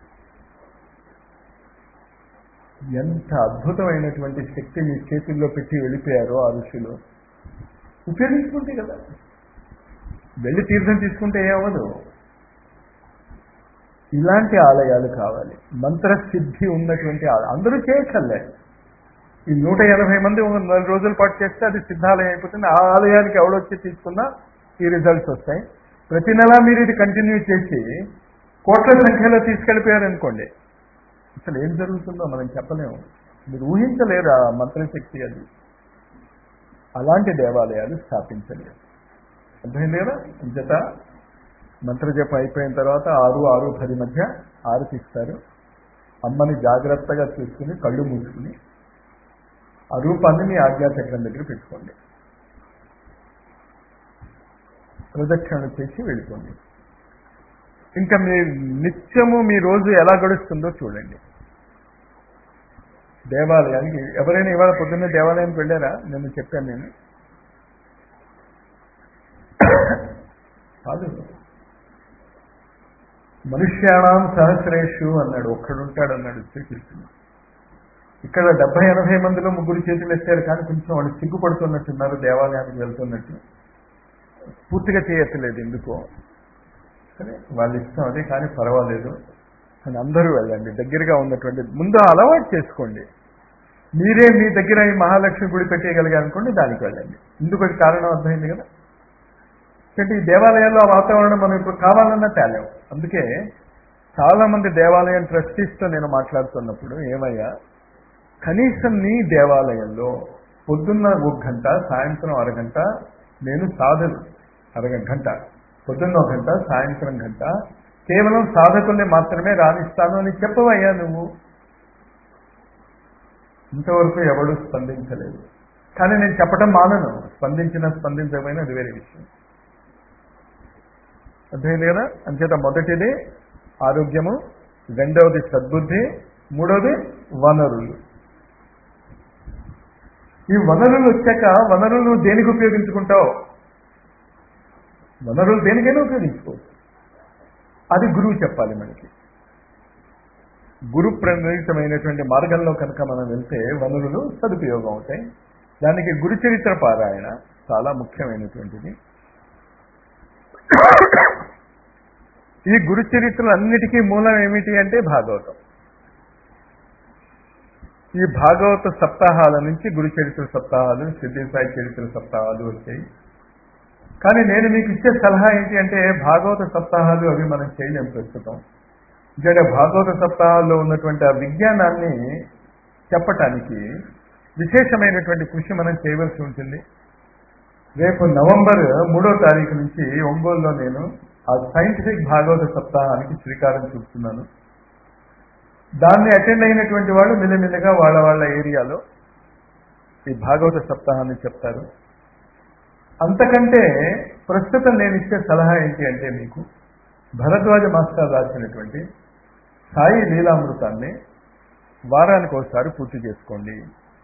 ఎంత అద్భుతమైనటువంటి శక్తి మీ చేతుల్లో పెట్టి వెళ్ళిపోయారో ఆ ఋషులు ఉపయోగించుకుంటే కదా వెళ్ళి తీర్థం తీసుకుంటే ఏమవదు ఇలాంటి ఆలయాలు కావాలి మంత్రసిద్ధి ఉన్నటువంటి ఆలయం అందరూ చేయక్కర్లే ఈ నూట ఎనభై మంది ఒక నెల రోజుల పాటు చేస్తే అది సిద్ధాలయం అయిపోతుంది ఆ ఆలయానికి ఎవడొచ్చి తీసుకున్నా ఈ రిజల్ట్స్ వస్తాయి ప్రతి నెల మీరు ఇది కంటిన్యూ చేసి కోట్ల సంఖ్యలో తీసుకెళ్ళిపోయారనుకోండి అసలు ఏం జరుగుతుందో మనం చెప్పలేము మీరు ఊహించలేరు ఆ మంత్రశక్తి అది అలాంటి దేవాలయాలు స్థాపించలేరు అర్థమైంది కదా అంచేత మంత్రజపం అయిపోయిన తర్వాత ఆరు ఆరు పది మధ్య ఆరతిస్తారు అమ్మని జాగ్రత్తగా చూసుకుని కళ్ళు మూసుకుని ఆ రూపాన్ని మీ ఆజ్ఞాచక్రం దగ్గర పెట్టుకోండి ప్రదక్షిణ చేసి వెళ్ళిపోండి ఇంకా మీ నిత్యము మీ రోజు ఎలా గడుస్తుందో చూడండి దేవాలయానికి ఎవరైనా ఇవాళ పొద్దున్నే దేవాలయానికి వెళ్ళారా నేను చెప్పాను నేను కాదు మనుష్యాణం సహస్రేషు అన్నాడు ఒక్కడుంటాడు అన్నాడు శ్రీకృష్ణుడు ఇక్కడ డెబ్బై ఎనభై మందిలో ముగ్గురు చేతులు ఎత్తారు కానీ కొంచెం వాళ్ళు సిగ్గుపడుతున్నట్టున్నారు దేవాలయానికి వెళ్తున్నట్టు పూర్తిగా చేయట్లేదు ఎందుకో సరే వాళ్ళ ఇష్టం అదే కానీ పర్వాలేదు కానీ అందరూ వెళ్ళండి దగ్గరగా ఉన్నటువంటి ముందు అలవాటు చేసుకోండి మీరే మీ దగ్గర ఈ మహాలక్ష్మి గుడి పెట్టేయగలిగారు అనుకోండి దానికి వెళ్ళండి ఇందుకొక కారణం అర్థమైంది కదా అంటే ఈ దేవాలయాల్లో ఆ వాతావరణం మనం ఇప్పుడు కావాలన్నా తేలేం అందుకే చాలా మంది దేవాలయం ట్రస్టీస్తో నేను మాట్లాడుతున్నప్పుడు ఏమయ్యా కనీసం నీ దేవాలయంలో పొద్దున్న ఒక గంట సాయంత్రం అరగంట నేను సాధన అరగంట పొద్దున్న ఒక గంట సాయంత్రం గంట కేవలం సాధకుల్ని మాత్రమే రాణిస్తాను అని చెప్పవయ్యా నువ్వు ఇంతవరకు ఎవడు స్పందించలేదు కానీ నేను చెప్పటం మానను స్పందించిన స్పందించకపోయినా అది వేరే విషయం అర్థమైంది కదా అంచేత మొదటిది ఆరోగ్యము రెండవది సద్బుద్ధి మూడవది వనరులు ఈ వనరులు వచ్చాక వనరులు దేనికి ఉపయోగించుకుంటావు వనరులు దేనికైనా ఉపయోగించుకోవచ్చు అది గురువు చెప్పాలి మనకి గురు ప్రణీతమైనటువంటి మార్గంలో కనుక మనం వెళ్తే వనరులు సదుపయోగం అవుతాయి దానికి గురు చరిత్ర పారాయణ చాలా ముఖ్యమైనటువంటిది ఈ గురు చరిత్రలన్నిటికీ మూలం ఏమిటి అంటే భాగవతం ఈ భాగవత సప్తాహాల నుంచి గురు చరిత్ర సప్తాహాలు సిద్ధి సాయి చరిత్ర సప్తాహాలు వచ్చాయి కానీ నేను మీకు ఇచ్చే సలహా ఏంటి అంటే భాగవత సప్తాహాలు అవి మనం చేయలేం ప్రస్తుతం ఎందుకంటే భాగవత సప్తాహాల్లో ఉన్నటువంటి ఆ విజ్ఞానాన్ని చెప్పటానికి విశేషమైనటువంటి కృషి మనం చేయవలసి ఉంటుంది రేపు నవంబర్ మూడో తారీఖు నుంచి ఒంగోలులో నేను ఆ సైంటిఫిక్ భాగవత సప్తాహానికి శ్రీకారం చుడుతున్నాను దాన్ని అటెండ్ అయినటువంటి వాళ్ళు మెల్లిమెల్లిగా వాళ్ళ వాళ్ళ ఏరియాలో ఈ భాగవత సప్తాహాన్ని చెప్తారు అంతకంటే ప్రస్తుతం నేను ఇచ్చే సలహా ఏంటి అంటే మీకు భరద్వాజ మాస్టర్ రాసినటువంటి సాయి లీలామృతాన్ని వారానికి ఒకసారి పూర్తి చేసుకోండి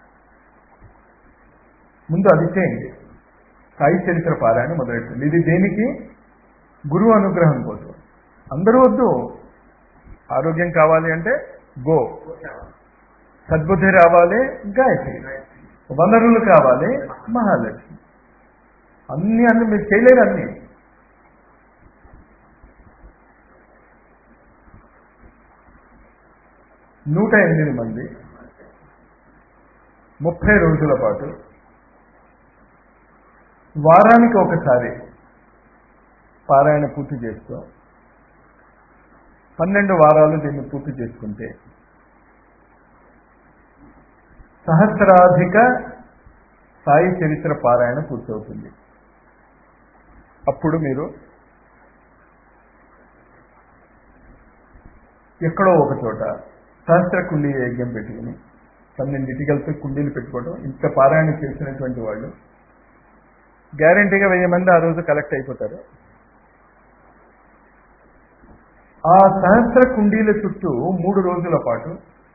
ముందు అది చేయండి సాయి చరిత్ర పారాయణ మొదలెట్టండి ఇది దేనికి గురువు అనుగ్రహం కోసం అందరూ వద్దు ఆరోగ్యం కావాలి అంటే గో సద్బుద్ధి రావాలి గాయత్రి వనరులు కావాలి మహాలక్ష్మి అన్ని అన్ని మీరు చేయలేరు అన్ని నూట ఎనిమిది మంది ముప్పై రోజుల పాటు వారానికి ఒకసారి పారాయణ పూర్తి చేస్తూ పన్నెండు వారాలు దీన్ని పూర్తి చేసుకుంటే సహస్రాధిక సాయి చరిత్ర పారాయణ పూర్తవుతుంది అప్పుడు మీరు ఎక్కడో ఒక చోట సహస్ర కుండీ యజ్ఞం పెట్టుకుని పన్నెండింటి కలిపి కుండీలు పెట్టుకోవడం ఇంత పారాయణ చేసినటువంటి వాళ్ళు గ్యారంటీగా వెయ్యి మంది ఆ రోజు కలెక్ట్ అయిపోతారు ఆ సహస్ర కుండీల చుట్టూ మూడు రోజుల పాటు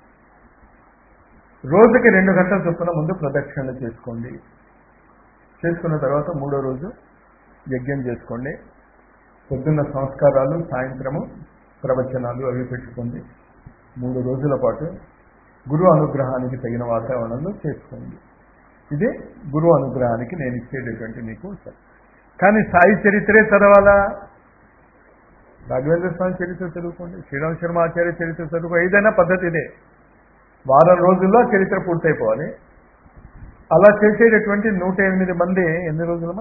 రోజుకి రెండు గంటల చొప్పున ముందు ప్రదక్షిణలు చేసుకోండి చేసుకున్న తర్వాత మూడో రోజు యజ్ఞం చేసుకోండి పొద్దున్న సంస్కారాలు సాయంత్రము ప్రవచనాలు అవి పెట్టుకోండి మూడు రోజుల పాటు గురు అనుగ్రహానికి తగిన వాతావరణంలో చేసుకోండి ఇది గురు అనుగ్రహానికి నేను ఇచ్చేటటువంటి మీకు కానీ సాయి చరిత్రే చదవాలా రాఘవేంద్ర స్వామి చరిత్ర చదువుకోండి శ్రీరామ్ శర్మ ఆచార్య చరిత్ర చదువుకో ఏదైనా పద్ధతి ఇదే వారం రోజుల్లో చరిత్ర పూర్తయిపోవాలి అలా చేసేటటువంటి నూట ఎనిమిది మంది ఎన్ని రోజులమా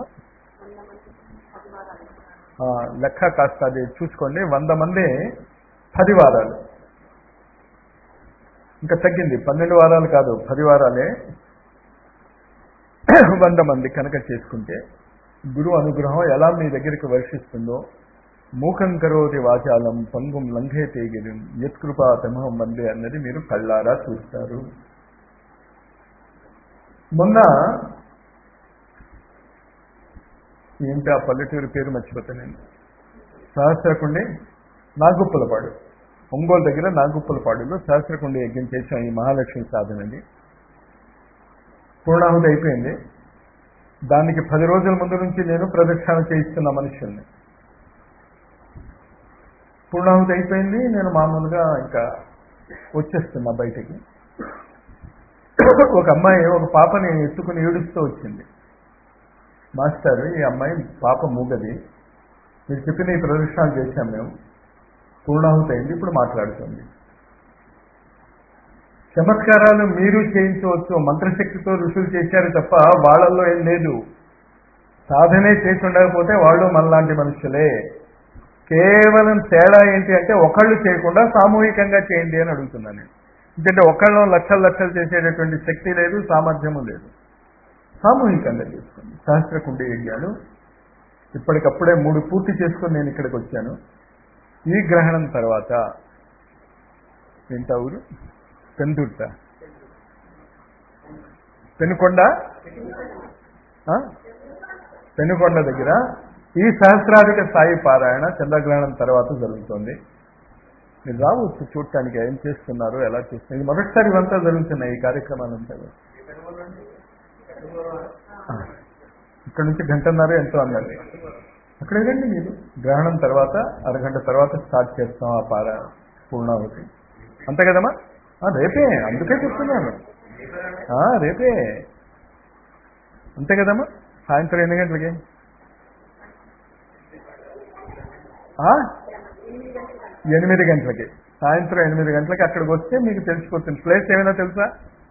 లెక్క కాస్త అది చూసుకోండి వంద మంది పది వారాలు ఇంకా తగ్గింది పన్నెండు వారాలు కాదు పది వారాలే వంద మంది కనుక చేసుకుంటే గురు అనుగ్రహం ఎలా మీ దగ్గరికి వర్షిస్తుందో మూకం కరోతి వాచాలం పంగుం లంఘే తేగిరిం యత్కృపా తమహం వందే అన్నది మీరు కళ్ళారా చూస్తారు మొన్న ఏంటి ఆ పల్లెటూరు పేరు మర్చిపోతా నేను సహస్రకుండి నాగుప్పలపాడు ఒంగోలు దగ్గర నాగుప్పలపాడులో సహస్రకుండి యజ్ఞం చేశాం ఈ మహాలక్ష్మి సాధనని పూర్ణాహుతి అయిపోయింది దానికి పది రోజుల ముందు నుంచి నేను ప్రదక్షిణ చేయిస్తున్న మనుషుల్ని పూర్ణాహుతి అయిపోయింది నేను మామూలుగా ఇంకా వచ్చేస్తున్నా బయటికి ఒక అమ్మాయి ఒక పాపని ఎత్తుకుని ఏడుస్తూ వచ్చింది మాస్టర్ ఈ అమ్మాయి పాప మూగది మీరు చెప్పిన ఈ ప్రదర్శనలు చేశాం మేము పూర్ణాహుతి అయింది ఇప్పుడు మాట్లాడుతుంది చమత్కారాలు మీరు చేయించవచ్చు మంత్రశక్తితో ఋషులు చేశారు తప్ప వాళ్ళల్లో ఏం లేదు సాధనే చేసి ఉండకపోతే వాళ్ళు మనలాంటి మనుషులే కేవలం తేడా ఏంటి అంటే ఒకళ్ళు చేయకుండా సామూహికంగా చేయండి అని అడుగుతున్నాను నేను ఎందుకంటే ఒకళ్ళు లక్షలు లక్షలు చేసేటటువంటి శక్తి లేదు సామర్థ్యము లేదు సామూహికంగా చేసుకోండి సహస్ర కుండి యజ్ఞాలు ఇప్పటికప్పుడే మూడు పూర్తి చేసుకొని నేను ఇక్కడికి వచ్చాను ఈ గ్రహణం తర్వాత ఏంటా ఊరు పెందుర్త పెనుకొండ పెనుకొండ దగ్గర ఈ సహస్రాధిక స్థాయి పారాయణ చంద్రగ్రహణం తర్వాత జరుగుతుంది మీరు రావచ్చు చూడటానికి ఏం చేస్తున్నారు ఎలా చేస్తున్నారు ఇది మొదటిసారి ఇవంతా జరుగుతున్నాయి ఈ కార్యక్రమాలంతా ఇక్కడ నుంచి గంటన్నర ఎంతో అన్నది అక్కడ రండి మీరు గ్రహణం తర్వాత అరగంట తర్వాత స్టార్ట్ చేస్తాం ఆ పార పూర్ణావతి అంతే కదమ్మా రేపే అందుకే చెప్తున్నాను రేపే అంతే కదమ్మా సాయంత్రం ఎన్ని గంటలకి ఎనిమిది గంటలకి సాయంత్రం ఎనిమిది గంటలకి అక్కడికి వస్తే మీకు తెలిసిపోతుంది ప్లేస్ ఏమైనా తెలుసా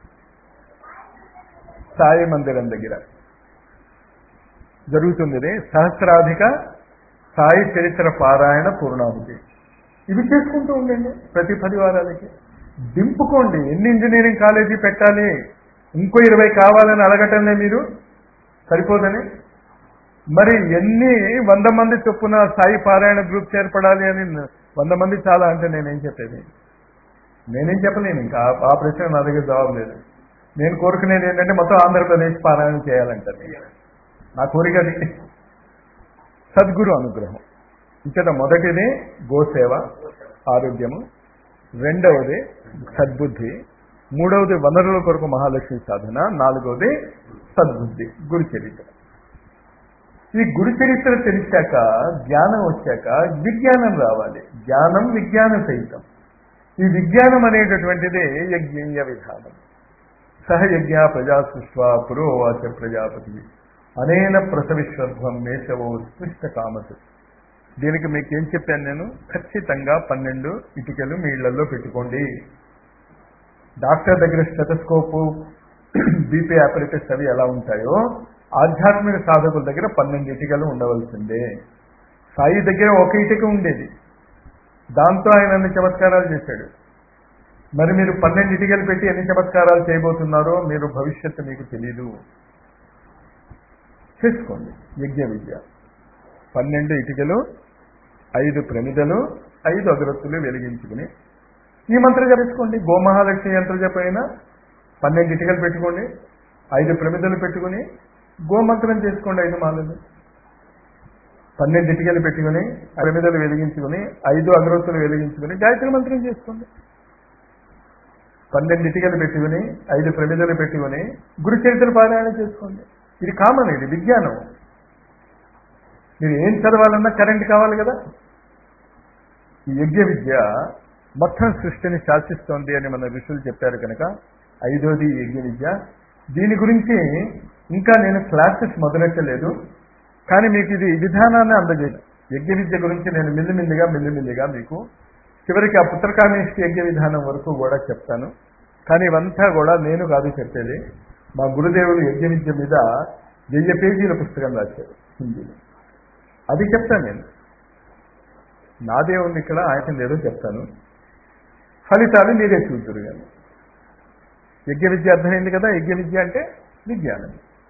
సాయి మందిరం దగ్గర జరుగుతుంది ఇది సహస్రాధిక సాయి చరిత్ర పారాయణ పూర్ణాహుతి ఇవి చేసుకుంటూ ఉండండి ప్రతి పది వారాలకి దింపుకోండి ఎన్ని ఇంజనీరింగ్ కాలేజీ పెట్టాలి ఇంకో ఇరవై కావాలని అడగటంలే మీరు సరిపోదని మరి ఎన్ని వంద మంది చొప్పున సాయి పారాయణ గ్రూప్ ఏర్పడాలి అని వంద మంది చాలా అంటే నేనేం చెప్పేది నేనేం చెప్పలేను ఇంకా ఆ- ఆ ప్రశ్న నా దగ్గర జవాబు లేదు నేను కోరుకునేది ఏంటంటే మొత్తం ఆంధ్రప్రదేశ్ పారాయణ చేయాలంటే నా కోరిక అది సద్గురు అనుగ్రహం ఇక్కడ మొదటిది గోసేవ ఆరోగ్యము రెండవది సద్బుద్ధి మూడవది వనరుల కొరకు మహాలక్ష్మి సాధన నాలుగవది సద్బుద్ధి గురు చరిత్ర ఈ గురు చరిత్ర తెలిసాక జ్ఞానం వచ్చాక విజ్ఞానం రావాలి జ్ఞానం విజ్ఞాన సహితం ఈ విజ్ఞానం అనేటటువంటిది యజ్ఞీయ విధానం సహయజ్ఞ ప్రజా సృష్వా పురోవాచ ప్రజాపతి అనేన ప్రసవిశ్వధ్వం మేషవో స్పృష్ట కామసు దీనికి మీకు ఏం చెప్పాను నేను ఖచ్చితంగా పన్నెండు ఇటుకలు మీ ఇళ్లలో పెట్టుకోండి డాక్టర్ దగ్గర స్టెటస్కోపు బీపీ ఆపరేటర్స్ అవి ఎలా ఉంటాయో ఆధ్యాత్మిక సాధకుల దగ్గర పన్నెండు ఇటుకలు ఉండవలసిందే సాయి దగ్గర ఒక ఇటుక ఉండేది దాంతో ఆయన అన్ని చమత్కారాలు చేశాడు మరి మీరు పన్నెండు ఇటుకలు పెట్టి ఎన్ని చమత్కారాలు చేయబోతున్నారో మీరు భవిష్యత్తు మీకు తెలీదు చేసుకోండి యజ్ఞ విద్య పన్నెండు ఇటుకలు ఐదు ప్రమిదలు ఐదు అగరత్తులు వెలిగించుకుని ఈ మంత్రం జపించుకోండి గోమహాలక్ష్మి యంత్ర జపైన పన్నెండు ఇటుకలు పెట్టుకోండి ఐదు ప్రమిదలు పెట్టుకుని గోమంత్రం చేసుకోండి ఐదు మాలలు పన్నెండు ఇటుకలు పెట్టుకుని ప్రమిదలు వెలిగించుకుని ఐదు అగరత్తులు వెలిగించుకుని గాయత్రి మంత్రం చేసుకోండి పన్నెండు ఇటుకలు పెట్టుకుని ఐదు ప్రమిదలు పెట్టుకుని గురు చరిత్ర పారాయణ చేసుకోండి ఇది కామన్ ఇది విజ్ఞానం మీరు ఏం చదవాలన్నా కరెంట్ కావాలి కదా ఈ యజ్ఞ విద్య మొత్తం సృష్టిని శాసిస్తోంది అని మన ఋషులు చెప్పారు కనుక ఐదోది ఈ యజ్ఞ విద్య దీని గురించి ఇంకా నేను క్లాసెస్ మొదలెట్టలేదు కానీ మీకు ఇది ఈ విధానాన్ని అందజేయను యజ్ఞ విద్య గురించి నేను మిల్లిమిల్లిగా మిల్లిమిల్లిగా మీకు చివరికి ఆ పుత్రకామేష్టి యజ్ఞ విధానం వరకు కూడా చెప్తాను కానీ ఇవంతా కూడా నేను కాదు చెప్పేది మా గురుదేవులు యజ్ఞ విద్య మీద వెయ్యి పేజీల పుస్తకం రాశారు హిందీలో అది చెప్తాను నేను నాదే ఉంది ఇక్కడ ఆయన ఏదో చెప్తాను ఫలితాలు మీరే చూద్దరు కానీ యజ్ఞ విద్య అర్థమైంది కదా యజ్ఞ విద్య అంటే విజ్ఞానం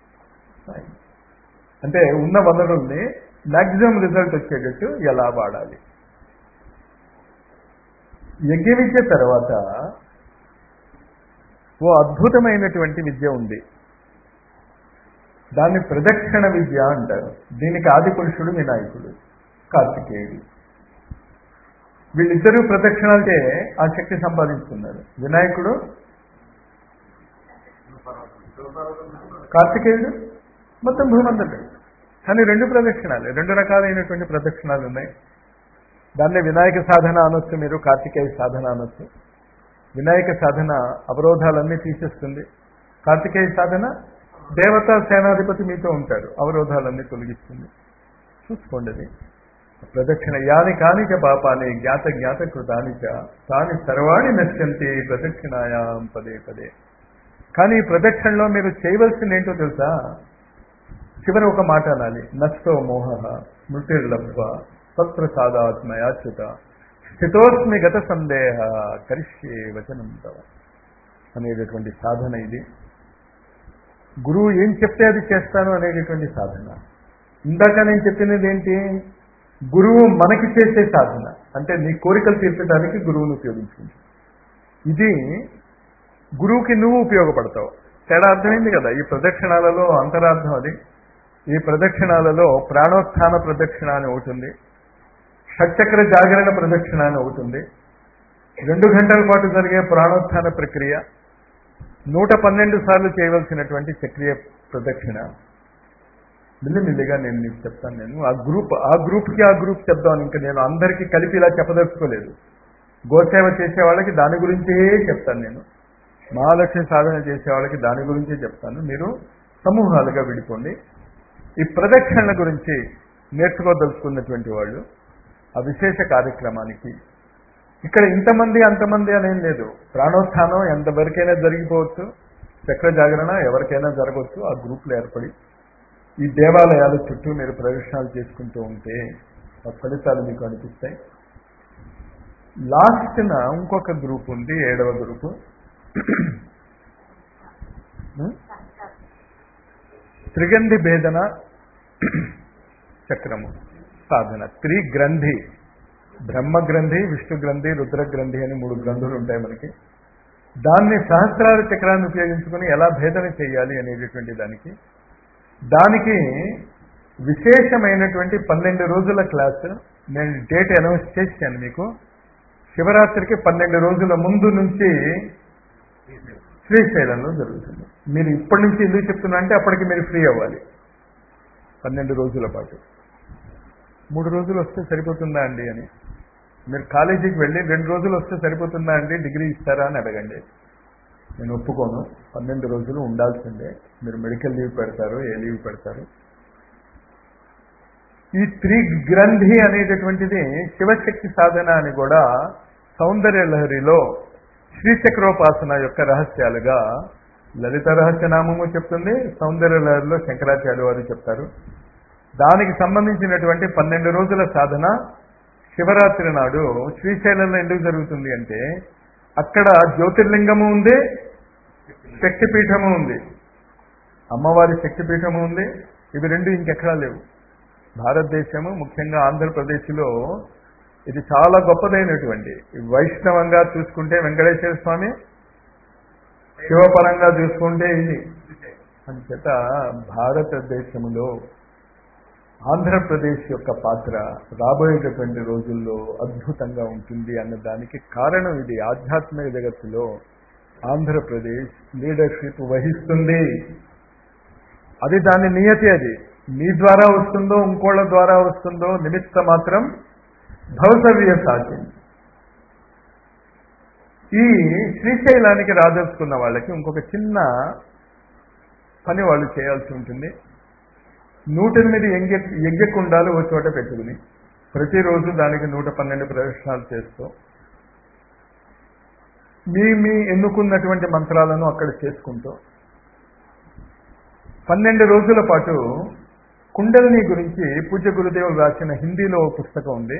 అంటే ఉన్న వనరుల్ని మ్యాక్సిమం రిజల్ట్ వచ్చేటట్టు ఎలా వాడాలి యజ్ఞ విద్య తర్వాత ఓ అద్భుతమైనటువంటి విద్య ఉంది దాన్ని ప్రదక్షిణ విద్య అంటారు దీనికి ఆది పురుషుడు వినాయకుడు కార్తికేయుడు వీళ్ళిద్దరూ ప్రదక్షిణాలకే ఆ శక్తి సంపాదించుకున్నారు వినాయకుడు కార్తికేయుడు మొత్తం భూమంతటి కానీ రెండు ప్రదక్షిణాలు రెండు రకాలైనటువంటి ప్రదక్షిణాలు ఉన్నాయి దాన్నే వినాయక సాధన అనొచ్చు మీరు కార్తికేయ సాధన అనొచ్చు వినాయక సాధన అవరోధాలన్నీ తీసేస్తుంది కార్తికేయ సాధన దేవతా సేనాధిపతి మీతో ఉంటాడు అవరోధాలన్నీ తొలగిస్తుంది చూసుకోండి అది ప్రదక్షిణ యాని కానిచ పాపాని జ్ఞాత జ్ఞాత కృతానిచ తాని సర్వాణి నశ్యంతి ప్రదక్షిణాయాం పదే పదే కానీ ఈ ప్రదక్షిణలో మీరు చేయవలసింది ఏంటో తెలుసా చివరి ఒక మాట అనాలి నష్టో మోహ స్మృతిర్లబ్ధ సత్ప్రసాదాత్మయాచ్యుత స్థితోస్మి గత సందేహ కరిష్యే వచనం తవ అనేటటువంటి సాధన ఇది గురువు ఏం చెప్తే అది చేస్తాను అనేటటువంటి సాధన ఇందాక నేను చెప్పినది ఏంటి గురువు మనకి చేసే సాధన అంటే నీ కోరికలు తీర్చడానికి గురువును ఉపయోగించుకుంటావు ఇది గురువుకి నువ్వు ఉపయోగపడతావు తేడా అర్థమైంది కదా ఈ ప్రదక్షిణాలలో అంతరార్థం అది ఈ ప్రదక్షిణాలలో ప్రాణోత్థాన ప్రదక్షిణ అని ఒకటి ఉంది షట్చక్ర జాగరణ ప్రదక్షిణ అని ఒకటి ఉంది రెండు గంటల పాటు జరిగే ప్రాణోత్థాన ప్రక్రియ నూట పన్నెండు సార్లు చేయవలసినటువంటి చక్రీయ ప్రదక్షిణ మిల్లిమిల్లిగా నేను నీకు చెప్తాను నేను ఆ గ్రూప్ ఆ గ్రూప్కి ఆ గ్రూప్ చెప్దాను ఇంకా నేను అందరికీ కలిపి ఇలా చెప్పదలుచుకోలేదు గోసేవ చేసే వాళ్ళకి దాని గురించే చెప్తాను నేను మహాలక్ష్మి సాధన చేసే వాళ్ళకి దాని గురించే చెప్తాను మీరు సమూహాలుగా విడిపోండి ఈ ప్రదక్షిణల గురించి నేర్చుకోదలుచుకున్నటువంటి వాళ్ళు ఆ విశేష కార్యక్రమానికి ఇక్కడ ఇంతమంది అంతమంది అనేం లేదు ప్రాణోత్థానం ఎంతవరకైనా జరిగిపోవచ్చు చక్ర జాగరణ ఎవరికైనా జరగవచ్చు ఆ గ్రూప్లో ఏర్పడి ఈ దేవాలయాల చుట్టూ మీరు ప్రదర్శనలు చేసుకుంటూ ఉంటే ఆ ఫలితాలు మీకు అనిపిస్తాయి లాస్ట్న ఇంకొక గ్రూప్ ఉంది ఏడవ గ్రూపు త్రిగంధి భేదన చక్రము సాధన త్రిగ్రంథి బ్రహ్మ గ్రంథి విష్ణు గ్రంథి రుద్ర గ్రంథి అని మూడు గ్రంథులు ఉంటాయి మనకి దాన్ని సహస్రార చక్రాన్ని ఉపయోగించుకుని ఎలా భేదన చేయాలి అనేటటువంటి దానికి దానికి విశేషమైనటువంటి పన్నెండు రోజుల క్లాస్ నేను డేట్ అనౌన్స్ చేశాను మీకు శివరాత్రికి పన్నెండు రోజుల ముందు నుంచి శ్రీశైలంలో జరుగుతుంది మీరు ఇప్పటి నుంచి ఎందుకు చెప్తున్నా అంటే అప్పటికి మీరు ఫ్రీ అవ్వాలి పన్నెండు రోజుల పాటు మూడు రోజులు వస్తే సరిపోతుందా అండి అని మీరు కాలేజీకి వెళ్ళి రెండు రోజులు వస్తే సరిపోతుందా అండి డిగ్రీ ఇస్తారా అని అడగండి నేను ఒప్పుకోను పన్నెండు రోజులు ఉండాల్సిందే మీరు మెడికల్ లీవ్ పెడతారు ఏ లీవ్ పెడతారు ఈ త్రిగ్రంథి అనేటటువంటిది శివశక్తి సాధన అని కూడా సౌందర్య లహరిలో శ్రీచక్రోపాసన యొక్క రహస్యాలుగా లలిత రహస్యనామము చెప్తుంది సౌందర్య లహరిలో శంకరాచార్య వారు చెప్తారు దానికి సంబంధించినటువంటి పన్నెండు రోజుల సాధన శివరాత్రి నాడు శ్రీశైలంలో ఎందుకు జరుగుతుంది అంటే అక్కడ జ్యోతిర్లింగము ఉంది శక్తిపీఠము ఉంది అమ్మవారి శక్తిపీఠము ఉంది ఇవి రెండు ఇంకెక్కడా లేవు భారతదేశము ముఖ్యంగా ఆంధ్రప్రదేశ్లో ఇది చాలా గొప్పదైనటువంటి వైష్ణవంగా చూసుకుంటే వెంకటేశ్వర స్వామి శివపరంగా చూసుకుంటే ఇది అంచేత భారతదేశంలో ఆంధ్రప్రదేశ్ యొక్క పాత్ర రాబోయేటటువంటి రోజుల్లో అద్భుతంగా ఉంటుంది అన్న దానికి కారణం ఇది ఆధ్యాత్మిక జగత్తులో ఆంధ్రప్రదేశ్ లీడర్షిప్ వహిస్తుంది అది దాని నియతి అది మీ ద్వారా వస్తుందో ఇంకోళ్ళ ద్వారా వస్తుందో నిమిత్త మాత్రం భవసవ్య సాధ్యం ఈ శ్రీశైలానికి రాదలుచుకున్న వాళ్ళకి ఇంకొక చిన్న పని వాళ్ళు చేయాల్సి ఉంటుంది నూటెనిమిది యజ్ఞ యజ్ఞకుండాలు ఓ చోట పెట్టుకుని ప్రతిరోజు దానికి నూట పన్నెండు ప్రదర్శనలు చేస్తూ మీ మీ ఎన్నుకున్నటువంటి మంత్రాలను అక్కడ చేసుకుంటూ పన్నెండు రోజుల పాటు కుండలిని గురించి పూజ్య గురుదేవులు రాసిన హిందీలో ఓ పుస్తకం ఉంది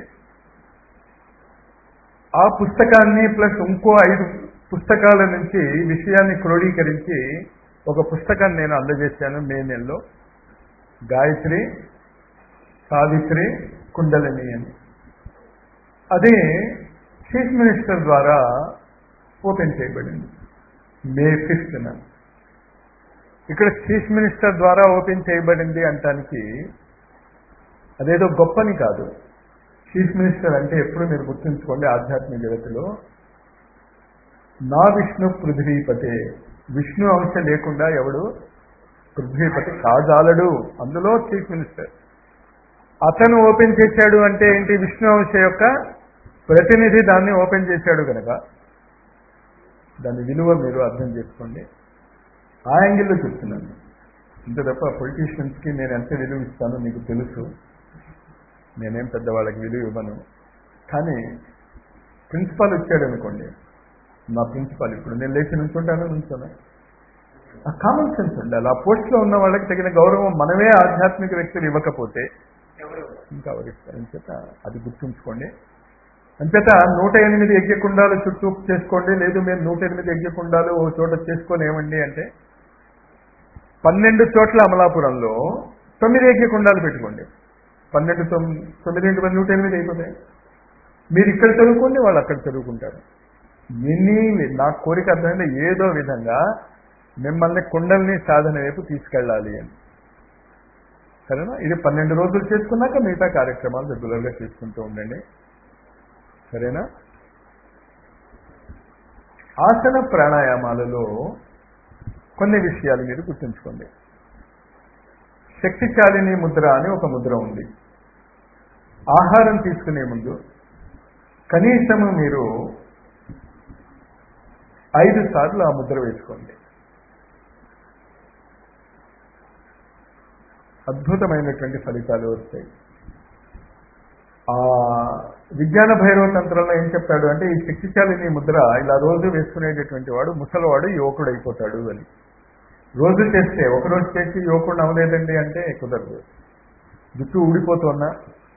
ఆ పుస్తకాన్ని ప్లస్ ఇంకో ఐదు పుస్తకాల నుంచి విషయాన్ని క్రోడీకరించి ఒక పుస్తకాన్ని నేను అందజేశాను మే నెలలో గాయత్రి సావిత్రి కుండలిని అని అది చీఫ్ మినిస్టర్ ద్వారా ఓపెన్ చేయబడింది మే ఫిఫ్త్న ఇక్కడ చీఫ్ మినిస్టర్ ద్వారా ఓపెన్ చేయబడింది అంటానికి అదేదో గొప్పని కాదు చీఫ్ మినిస్టర్ అంటే ఎప్పుడు మీరు గుర్తుంచుకోండి ఆధ్యాత్మిక జగత్తులో నా విష్ణు పృథ్వీపతే విష్ణు అంశ లేకుండా ఎవడు పృథ్వీపతి కాజాలడు అందులో చీఫ్ మినిస్టర్ అతను ఓపెన్ చేశాడు అంటే ఏంటి విష్ణు అంశ యొక్క ప్రతినిధి దాన్ని ఓపెన్ చేశాడు కనుక దాని విలువ మీరు అర్థం చేసుకోండి ఆ యాంగిల్లో చెప్తున్నాను ఇంత తప్ప పొలిటీషియన్స్కి నేను ఎంత విలువ ఇస్తానో మీకు తెలుసు నేనేం పెద్దవాళ్ళకి విలువ ఇవ్వను కానీ ప్రిన్సిపాల్ వచ్చాడు అనుకోండి నా ప్రిన్సిపాల్ ఇప్పుడు నేను లేచి నుంచుంటాను నుంచున్నా ఆ కామన్ సెన్స్ ఉండాలి ఆ పోస్ట్లో ఉన్న వాళ్ళకి తగిన గౌరవం మనమే ఆధ్యాత్మిక వ్యక్తులు ఇవ్వకపోతే ఇంకా ఎవరిస్తారు అంచేత అది గుర్తుంచుకోండి అంచేత నూట ఎనిమిది యజ్ఞకుండాలు చుట్టూ చేసుకోండి లేదు మీరు నూట ఎనిమిది యజ్ఞకుండాలు ఓ చోట చేసుకోలేమండి అంటే పన్నెండు చోట్ల అమలాపురంలో తొమ్మిది యజ్ఞకుండాలు పెట్టుకోండి పన్నెండు తొమ్మిది తొమ్మిది ఇంటి నూట ఎనిమిది అయిపోతాయి మీరు ఇక్కడ చదువుకోండి వాళ్ళు అక్కడ చదువుకుంటారు ఎన్ని నా కోరిక అర్థమైంది ఏదో విధంగా మిమ్మల్ని కుండల్ని సాధన వైపు తీసుకెళ్ళాలి అని సరేనా ఇది పన్నెండు రోజులు చేసుకున్నాక మిగతా కార్యక్రమాలు రెగ్యులర్గా చేసుకుంటూ ఉండండి సరేనా ఆసన ప్రాణాయామాలలో కొన్ని విషయాలు మీరు గుర్తుంచుకోండి శక్తిశాలిని ముద్ర అని ఒక ముద్ర ఉంది ఆహారం తీసుకునే ముందు కనీసము మీరు ఐదు సార్లు ఆ ముద్ర వేసుకోండి అద్భుతమైనటువంటి ఫలితాలు వస్తాయి ఆ విజ్ఞాన భైరవ తంత్రంలో ఏం చెప్తాడు అంటే ఈ శక్తిశాలిని ముద్ర ఇలా రోజు వేసుకునేటటువంటి వాడు ముసలివాడు యువకుడు అయిపోతాడు అని రోజు చేస్తే ఒక రోజు చేసి యువకుడు అవ్వలేదండి అంటే కుదరదు జుట్టు ఊడిపోతున్నా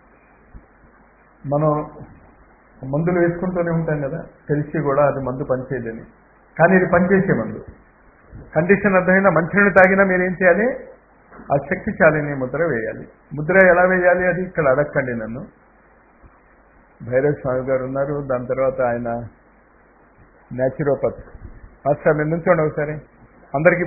మనం మందులు వేసుకుంటూనే ఉంటాం కదా తెలిసి కూడా అది మందు పనిచేయదని కానీ ఇది పనిచేసే మందు కండిషన్ అర్థమైనా మంచినీళ్ళు తాగినా మీరు ఏం చేయాలి ఆ శక్తిశాలిని ముద్ర వేయాలి ముద్ర ఎలా వేయాలి అది ఇక్కడ అడగండి నన్ను భైరవ స్వామి గారు ఉన్నారు దాని తర్వాత ఆయన న్యాచురోపత్ మాస్టర్ మీరు నుంచోండి ఒకసారి అందరికీ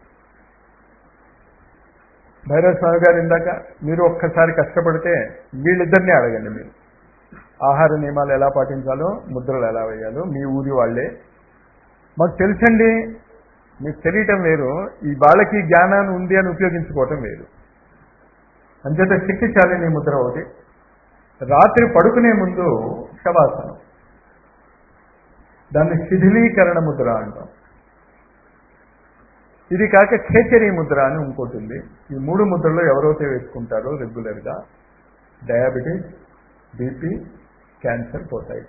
భైరవ స్వామి గారు ఇందాక మీరు ఒక్కసారి కష్టపడితే వీళ్ళిద్దరినీ అడగండి మీరు ఆహార నియమాలు ఎలా పాటించాలో ముద్రలు ఎలా వేయాలో మీ ఊరి వాళ్ళే మాకు తెలుసండి మీకు తెలియటం వేరు ఈ వాళ్ళకి జ్ఞానాన్ని ఉంది అని ఉపయోగించుకోవటం వేరు అంచేత శక్తిశాలిని ముద్ర ఒకటి రాత్రి పడుకునే ముందు శవాసనం దాన్ని శిథిలీకరణ ముద్ర అంటాం ఇది కాక ఖేచరీ ముద్ర అని ఇంకోటి ఉంది ఈ మూడు ముద్రలో ఎవరైతే వేసుకుంటారో రెగ్యులర్గా డయాబెటీస్ బీపీ క్యాన్సర్ పోతాయి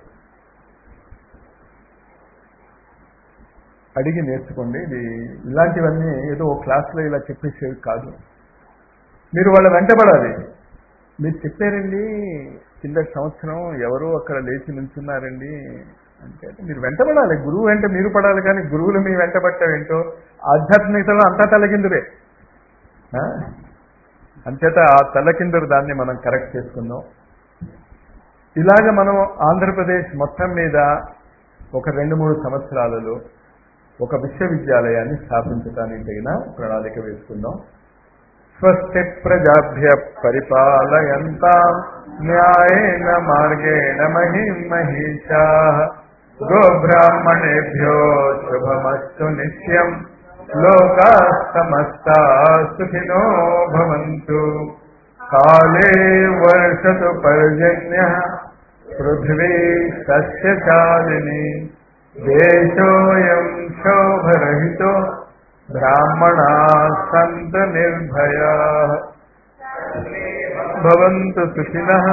అడిగి నేర్చుకోండి ఇది ఇలాంటివన్నీ ఏదో ఓ క్లాస్లో ఇలా చెప్పేసేవి కాదు మీరు వాళ్ళ వెంటబడాలి మీరు చెప్పారండి కింద సంవత్సరం ఎవరో అక్కడ లేచి నిల్చున్నారండి అంటే మీరు వెంటబడాలి గురువు వెంట మీరు పడాలి కానీ గురువులు మీ వెంటబట్టం ఏంటో ఆధ్యాత్మికతలో అంతా తలకిందురే ఆ? అంచేత ఆ తలకిందురు దాన్ని మనం కరెక్ట్ చేసుకుందాం ఇలాగ మనం ఆంధ్రప్రదేశ్ మొత్తం మీద ఒక రెండు మూడు సంవత్సరాలలో ఒక విశ్వవిద్యాలయాన్ని స్థాపించడానికి తగిన ప్రణాళిక వేసుకుందాం స్వస్తి ప్రజాభ్య పరిపాలయంతా న్యాయేన మార్గేణ మహిం మహిషా గోబ్రాహ్మణేభ్యో శుభమస్తు నిత్యం లోకా సమస్తా సుఖినో భవంతు కాలే వర్షతు పర్జన్య పృథివీ సస్యశాలిని దేశోయం శోభరహితో బ్రాహ్మణా సంత నిర్భయా భవంతు సుఖినః